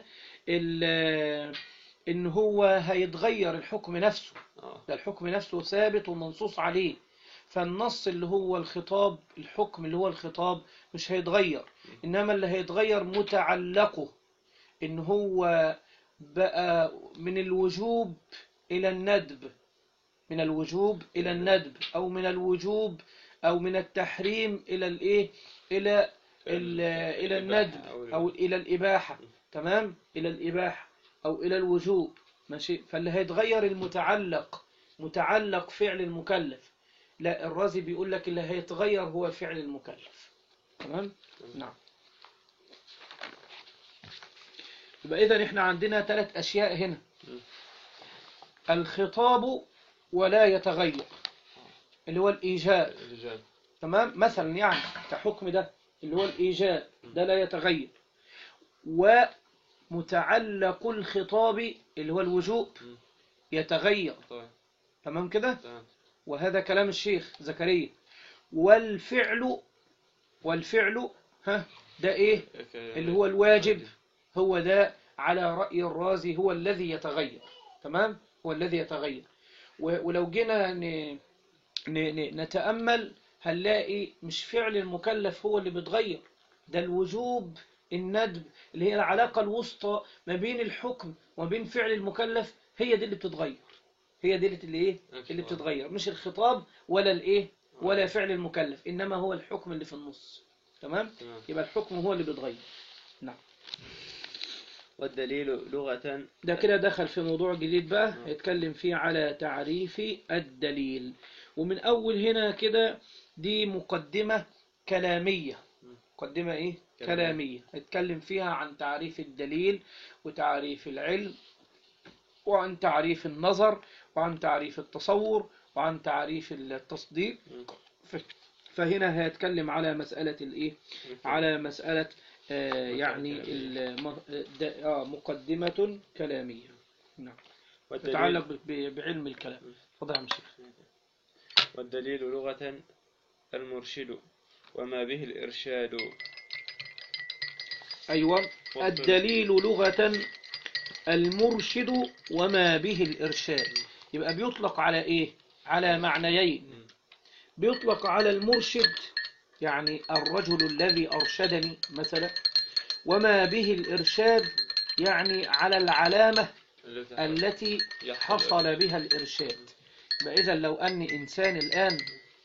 ال- إن هو هيتغير الحكم نفسه آه. ده الحكم نفسه ثابت ومنصوص عليه فالنص اللي هو الخطاب الحكم اللي هو الخطاب مش هيتغير إنما اللي هيتغير متعلقه إن هو بقى من الوجوب إلى الندب من الوجوب إلى الندب أو من الوجوب أو من التحريم إلى الإيه إلى ال- إلى الندب أو إلى الإباحة تمام إلى الإباحة أو إلى الوجوب ماشي فاللي هيتغير المتعلق متعلق فعل المكلف لا الرازي بيقول لك اللي هيتغير هو فعل المكلف تمام نعم يبقى إذا إحنا عندنا ثلاث أشياء هنا الخطاب ولا يتغير اللي هو الإيجاب الرجال تمام مثلا يعني كحكم ده اللي هو الإيجاب ده لا يتغير ومتعلق الخطاب اللي هو الوجوب م. يتغير طيب تمام كده تمام وهذا كلام الشيخ زكريا والفعل والفعل ها ده ايه اللي هو الواجب هو ده على رأي الرازي هو الذي يتغير تمام هو الذي يتغير و- ولو جينا ن- ن- ن- نتأمل هنلاقي مش فعل المكلف هو اللي بيتغير ده الوجوب الندب اللي هي العلاقة الوسطى ما بين الحكم وما بين فعل المكلف هي دي اللي بتتغير هي دي اللي ايه اللي بتتغير مش الخطاب ولا الايه ولا فعل المكلف انما هو الحكم اللي في النص تمام تمام يبقى الحكم هو اللي بيتغير نعم والدليل لغة ده كده دخل في موضوع جديد بقى يتكلم فيه على تعريف الدليل ومن أول هنا كده دي مقدمة كلامية مقدمة إيه؟ كلامية. كلامية يتكلم فيها عن تعريف الدليل وتعريف العلم وعن تعريف النظر وعن تعريف التصور وعن تعريف التصديق ف- فهنا هيتكلم على مسألة الإيه؟ على مسألة آه يعني كلامية. الم- د- آه مقدمة كلامية نعم والدليل, تتعلق ب- بعلم الكلام تفضل يا عم شيخ والدليل لغة المرشد وما به الإرشاد أيوة الدليل لغة المرشد وما به الإرشاد يبقى بيطلق على إيه على معنيين بيطلق على المرشد يعني الرجل الذي أرشدني مثلا وما به الإرشاد يعني على العلامة التي حصل بها الإرشاد يبقى إذا لو أن إنسان الآن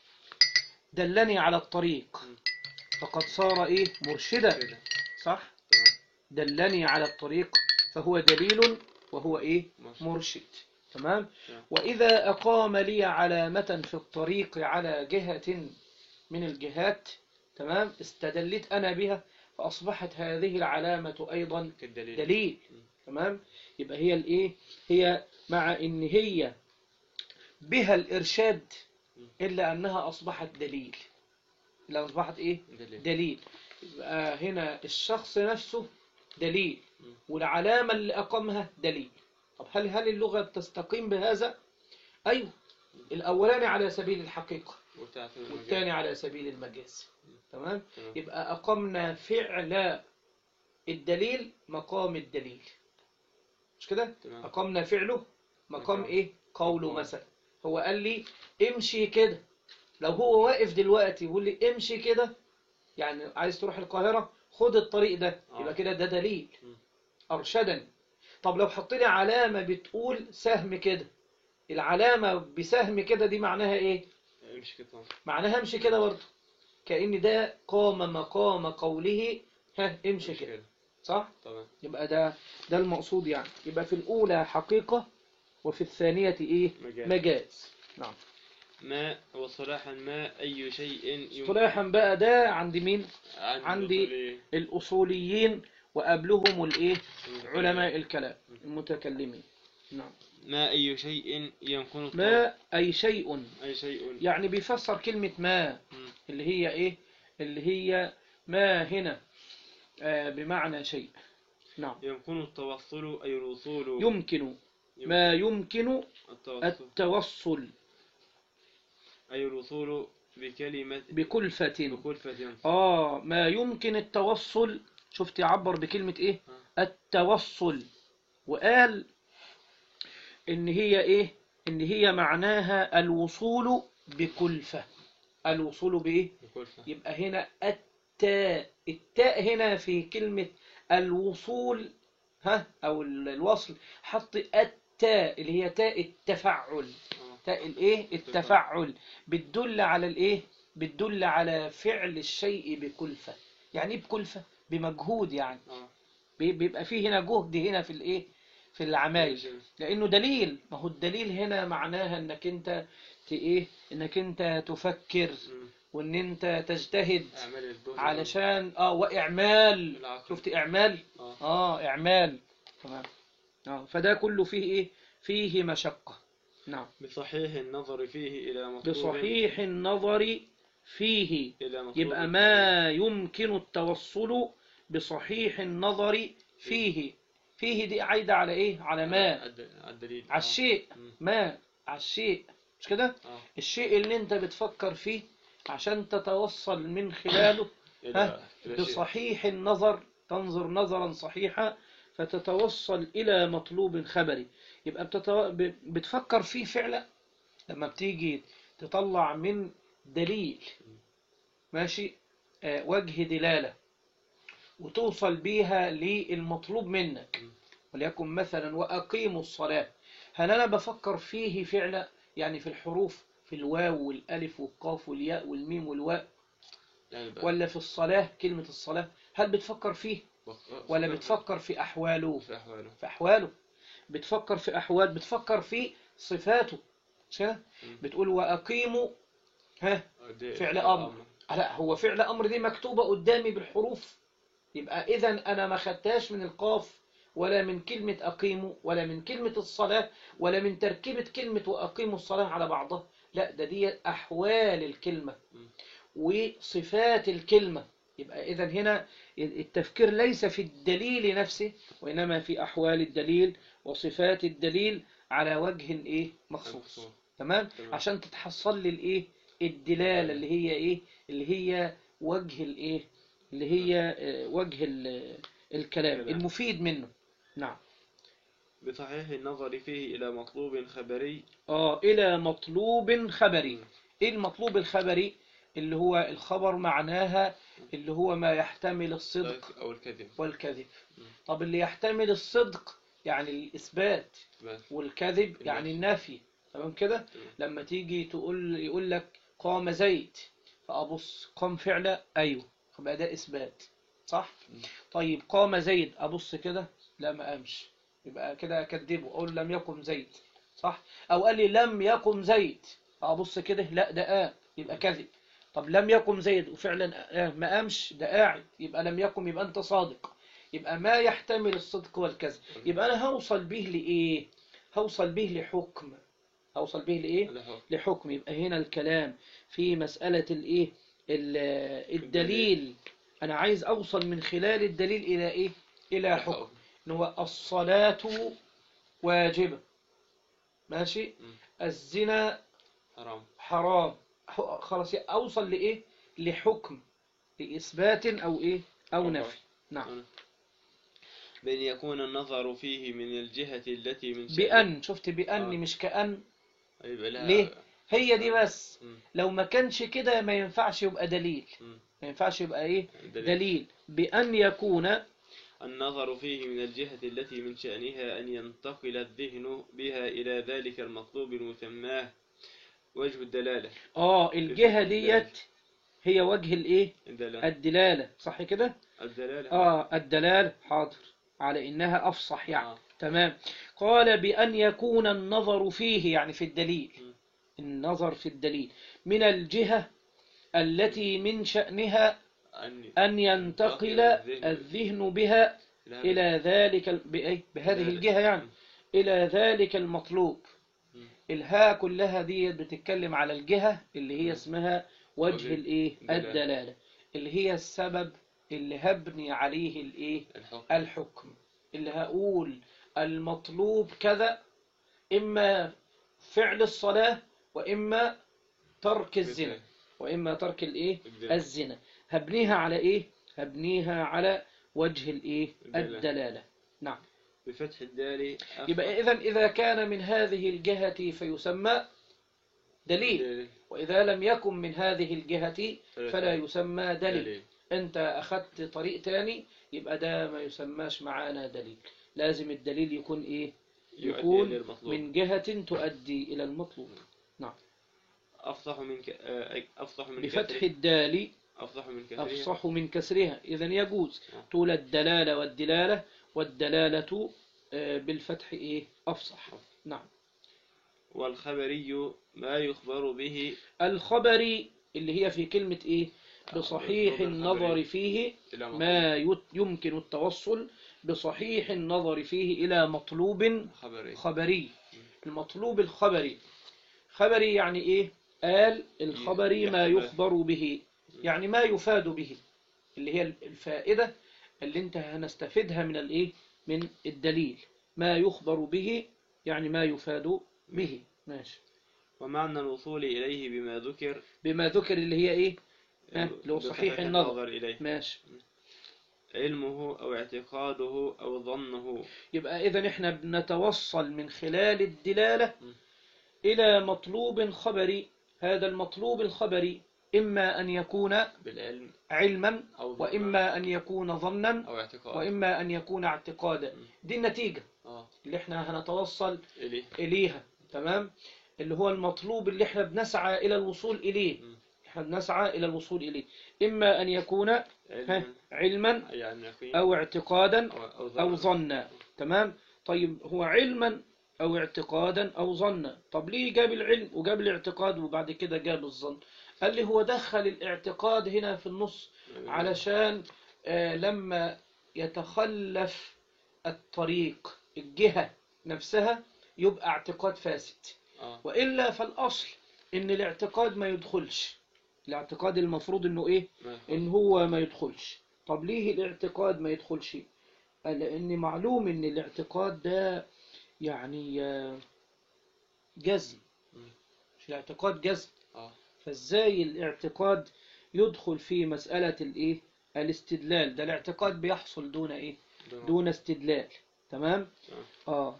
دلني على الطريق فقد صار إيه مرشدا صح دلني على الطريق فهو دليل وهو إيه مرشد تمام نعم. وإذا أقام لي علامة في الطريق على جهة من الجهات تمام استدلت أنا بها فأصبحت هذه العلامة أيضا كالدليل دليل تمام يبقى هي الايه هي مع ان هي بها الارشاد الا انها اصبحت دليل الا اصبحت ايه دليل دليل يبقى هنا الشخص نفسه دليل والعلامة اللي أقامها دليل طب هل هل اللغة تستقيم بهذا أيوه الأولاني على سبيل الحقيقة وتعطي المجال. والثاني على سبيل المجاز تمام تمام. يبقى أقمنا فعل الدليل مقام الدليل مش كده تمام. أقمنا فعله مقام مقام. إيه قوله مقام. مثلا هو قال لي امشي كده لو هو واقف دلوقتي يقول لي امشي كده يعني عايز تروح القاهرة خد الطريق ده آه. يبقى كده ده دليل م. أرشدني طب لو حط لي علامة بتقول سهم كده العلامة بسهم كده دي معناها ايه امشي كده طبعا. معناها امشي كده برضه كأن ده قام مقام قوله ها امشي كده صح طبعا يبقى ده ده المقصود يعني يبقى في الأولى حقيقة وفي الثانية ايه مجاز. مجاز نعم ما وصلاحا ما أي شيء يمكن اصطلاحا بقى ده عند مين عن عندي الوصول- الأصوليين وقبلهم الايه علماء الكلام المتكلمين نعم ما أي شيء يمكن الطلب ما أي شيء أي شيء يعني بيفسر كلمة ما مم. اللي هي إيه اللي هي ما هنا آه بمعنى شيء نعم يمكن التوصل أي الوصول يمكن ما يمكن التوصل التوصل أي الوصول بكلمة بكلفة بكلفة آه ما يمكن التوصل شفت يعبر بكلمة إيه التوصل وقال إن هي إيه إن هي معناها الوصول بكلفة الوصول بإيه بكلفة يبقى هنا التاء التاء هنا في كلمة الوصول ها أو ال- الوصل حط التاء اللي هي تاء التفعل آه. تاء الايه التفعل بتدل على الايه بتدل على فعل الشيء بكلفة يعني ايه بكلفة بمجهود يعني آه. بي- بيبقى فيه هنا جهد هنا في الايه في العمايل لانه دليل ما هو الدليل هنا معناها انك انت ت- ايه انك انت تفكر مم. وان انت تجتهد أعمال الجهد علشان اه واعمال العقل. شفت اعمال آه. اه اعمال تمام اه فده كله فيه ايه فيه مشقة نعم بصحيح النظر فيه إلى مطلوب بصحيح النظر فيه إلى مطلوب يبقى ما يمكن التوصل بصحيح النظر فيه فيه دي عايدة على ايه على ما الد- الدليل على الشيء مم. ما على الشيء مش كده آه. الشيء اللي انت بتفكر فيه عشان تتوصل من خلاله إلى- ها إلى شيء. بصحيح النظر تنظر نظرا صحيحا فتتوصل إلى مطلوب خبري يبقى بتتو... ب- بتفكر فيه فعلا لما بتيجي تطلع من دليل ماشي آه وجه دلالة وتوصل بيها للمطلوب منك وليكن مثلا وأقيموا الصلاة هل أنا بفكر فيه فعلا يعني في الحروف في الواو والألف والقاف والياء والميم والواء يعني بقى ولا في الصلاة كلمة الصلاة هل بتفكر فيه بق- ولا فكر بتفكر في أحواله في أحواله في أحواله بتفكر في أحوال بتفكر في صفاته مش كده؟ مم. بتقول وأقيموا ها دي- فعل أمر لا هو فعل أمر دي مكتوبة قدامي بالحروف يبقى إذا أنا ما خدتهاش من القاف ولا من كلمة أقيموا ولا من كلمة الصلاة ولا من تركيبة كلمة وأقيموا الصلاة على بعضها لا ده دي أحوال الكلمة مم. وصفات الكلمة يبقى إذا هنا التفكير ليس في الدليل نفسه وإنما في أحوال الدليل وصفات الدليل على وجه إيه مخصوص مخصوص. تمام تمام. عشان تتحصل لي الإيه الدلالة اللي هي إيه اللي هي وجه الإيه اللي هي آه، وجه ال- الكلام كلام. المفيد منه نعم بصحيح النظر فيه إلى مطلوب خبري آه إلى مطلوب خبري إيه المطلوب الخبري اللي هو الخبر معناها اللي هو ما يحتمل الصدق أو الكذب والكذب مم. طب اللي يحتمل الصدق يعني الإثبات بس. والكذب يعني النفي تمام كده لما تيجي تقول يقول لك قام زيد فأبص قام فعلا أيوه يبقى ده إثبات صح مم. طيب قام زيد أبص كده لا ما قامش يبقى كده أكذبه أقول لم يقم زيد صح أو قال لي لم يقم زيد أبص كده لا ده قام يبقى كذب طب لم يقم زيد وفعلا آه، ما قامش ده قاعد يبقى لم يقم يبقى أنت صادق يبقى ما يحتمل الصدق والكذب يبقى أنا هوصل به لإيه هوصل به لحكم هوصل به لإيه لا هو. لحكم يبقى هنا الكلام في مسألة الإيه ال- الدليل أنا عايز أوصل من خلال الدليل إلى إيه إلى حكم إن هو الصلاة واجبة ماشي مم. الزنا حرام حرام ح- خلاص أوصل لإيه لحكم لإثبات أو إيه أو أو نفي نعم بأن يكون النظر فيه من الجهة التي من شأنه. بأن شفت بأن آه. مش كأن يبقى لها ليه؟ هي دي بس مم. لو ما كانش كده ما ينفعش يبقى دليل مم. ما ينفعش يبقى إيه دليل. دليل بأن يكون النظر فيه من الجهة التي من شأنها أن ينتقل الذهن بها إلى ذلك المطلوب المسماه وجه الدلالة آه الجهة الدلالة. ديت هي وجه الإيه الدلالة الدلالة صح كده الدلالة آه الدلالة حاضر على إنها أفصح يعني آه. تمام قال بأن يكون النظر فيه يعني في الدليل م. النظر في الدليل من الجهة التي من شأنها أن أن ينتقل الذهن بها إلى ذلك ال- بأي- بهذه ذلك. الجهة يعني إلى ذلك المطلوب م. الهاء كلها دي بتتكلم على الجهة اللي هي م. اسمها وجه وجه الإيه الدلالة. الدلالة اللي هي السبب اللي هبني عليه الإيه الحكم الحكم اللي هقول المطلوب كذا إما فعل الصلاة وإما ترك الزنا مثال. وإما ترك الإيه الزنا. الزنا هبنيها على إيه هبنيها على وجه الإيه الدلالة. الدلالة نعم بفتح الدال أفضل. يبقى إذا إذا كان من هذه الجهة فيسمى دليل دليل. وإذا لم يكن من هذه الجهة فلا يسمى دليل دليل. أنت أخذت طريق تاني يبقى ده ما يسماش معانا دليل لازم الدليل يكون إيه يؤدي يكون إلى المطلوب. من جهة تؤدي إلى المطلوب نعم أفصح من ك... آه، أفصح من بفتح كسره. الدال أفصح من كسرها أفصح من كسرها إذا يجوز نعم. طول الدلالة والدلالة والدلالة آه، بالفتح إيه أفصح نعم والخبري ما يخبر به الخبري اللي هي في كلمة إيه آه، بصحيح بالخبر النظر الخبري. فيه إلى مطلوب. ما يت- يمكن التوصل بصحيح النظر فيه إلى مطلوب خبري خبري المطلوب الخبري خبري يعني إيه قال الخبري ما يخبر. يخبر به يعني ما يفاد به اللي هي الفائدة اللي انت هنستفيدها من الايه من الدليل ما يخبر به يعني ما يفاد به ماشي ومعنى الوصول إليه بما ذكر بما ذكر اللي هي ايه ها، اللي هو صحيح بصحيح النظر إليه ماشي علمه أو اعتقاده أو ظنه يبقى إذا إحنا بنتوصل من خلال الدلالة م. إلى مطلوب خبري هذا المطلوب الخبري إما أن يكون بالعلم علما أو ظنا وإما أن يكون ظنا أو اعتقاد وإما أن يكون اعتقادا م. دي النتيجة آه اللي إحنا هنتوصل إليه إليها تمام اللي هو المطلوب اللي إحنا بنسعى إلى الوصول إليه م. إحنا بنسعى إلى الوصول إليه إما أن يكون ها، علما علما يعني يقين أو اعتقادا أو, أو, أو ظنا. ظنا تمام طيب هو علما أو اعتقادا أو ظنا طب ليه جاب العلم وجاب الاعتقاد وبعد كده جاب الظن قال لي هو دخل الاعتقاد هنا في النص علشان آه لما يتخلف الطريق الجهة نفسها يبقى اعتقاد فاسد آه. وإلا فالأصل إن الاعتقاد ما يدخلش الاعتقاد المفروض انه ايه ما- ان هو ما يدخلش طب ليه الاعتقاد ما يدخلش قال لان معلوم ان الاعتقاد ده يعني آه، جزم مم. مش الاعتقاد جزم اه فازاي الاعتقاد يدخل في مسألة الايه الاستدلال ده الاعتقاد بيحصل دون ايه دون- دون استدلال تمام آه. اه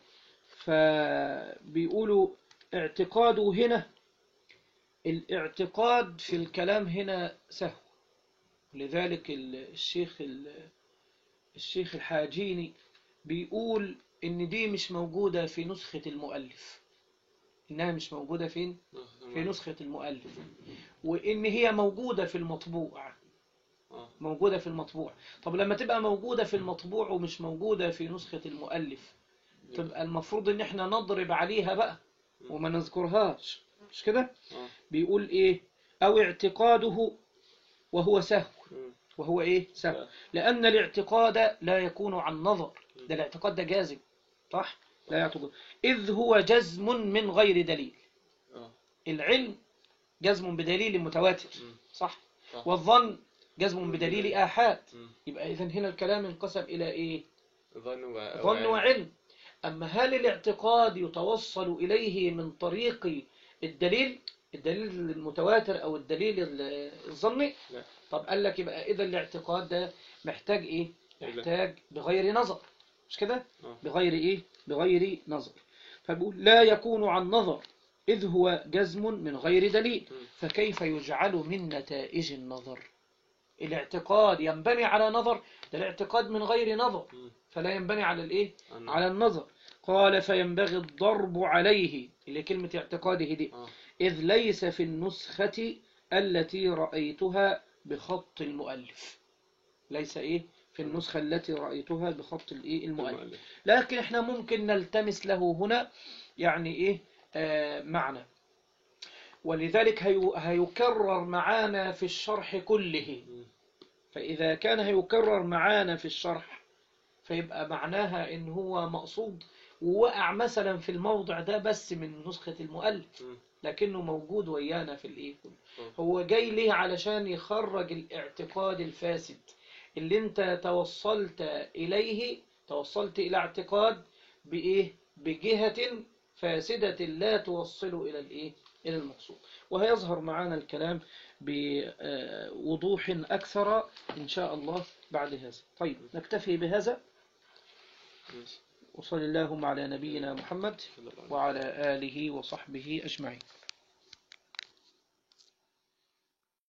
فبيقولوا اعتقاده هنا الاعتقاد في الكلام هنا سهو لذلك ال- الشيخ ال- الشيخ الحاجيني بيقول ان دي مش موجودة في نسخة المؤلف انها مش موجودة فين في نسخة المؤلف وان هي موجودة في المطبوع آه. موجودة في المطبوع طب لما تبقى موجودة في المطبوع ومش موجودة في نسخة المؤلف تبقى المفروض ان احنا نضرب عليها بقى وما نذكرهاش مش كده آه. بيقول ايه او اعتقاده وهو سهو مم. وهو ايه سهو لا. لان الاعتقاد لا يكون عن نظر ده الاعتقاد ده جازم صح لا يعتقد اذ هو جزم من غير دليل آه. العلم جزم بدليل متواتر مم. صح صح. والظن جزم بدليل آحاد مم. يبقى إذن هنا الكلام انقسم إلى إيه ظن و... ظن وعلم أما هل الاعتقاد يتوصل إليه من طريق الدليل الدليل المتواتر أو الدليل ال- الظني لا. طب قال لك يبقى إذا الاعتقاد ده محتاج إيه علم. محتاج بغير نظر مش كده آه. بغير إيه بغير نظر فبيقول لا يكون عن نظر إذ هو جزم من غير دليل مم. فكيف يجعل من نتائج النظر الاعتقاد ينبني على نظر ده الاعتقاد من غير نظر مم. فلا ينبني على الايه أنا- على النظر قال فينبغي الضرب عليه اللي كلمة اعتقاده دي آه. إذ ليس في النسخة التي رأيتها بخط المؤلف ليس إيه في النسخة التي رأيتها بخط الإيه المؤلف المؤلف. لكن احنا ممكن نلتمس له هنا يعني ايه آه معنى ولذلك هي- هيكرر معانا في الشرح كله مم. فإذا كان هيكرر معانا في الشرح فيبقى معناها إن هو مقصود ووقع مثلا في الموضع ده بس من نسخة المؤلف مم. لكنه موجود ويانا في الإيه كله آه. هو جاي ليه علشان يخرج الاعتقاد الفاسد اللي انت توصلت إليه توصلت إلى اعتقاد بإيه بجهة فاسدة لا توصل إلى الإيه إلى المقصود وهيظهر معنا الكلام بوضوح أكثر إن شاء الله بعد هذا طيب نكتفي بهذا ماشي. وصل اللهم على نبينا محمد صلى الله عليه وسلم. وعلى آله وصحبه أجمعين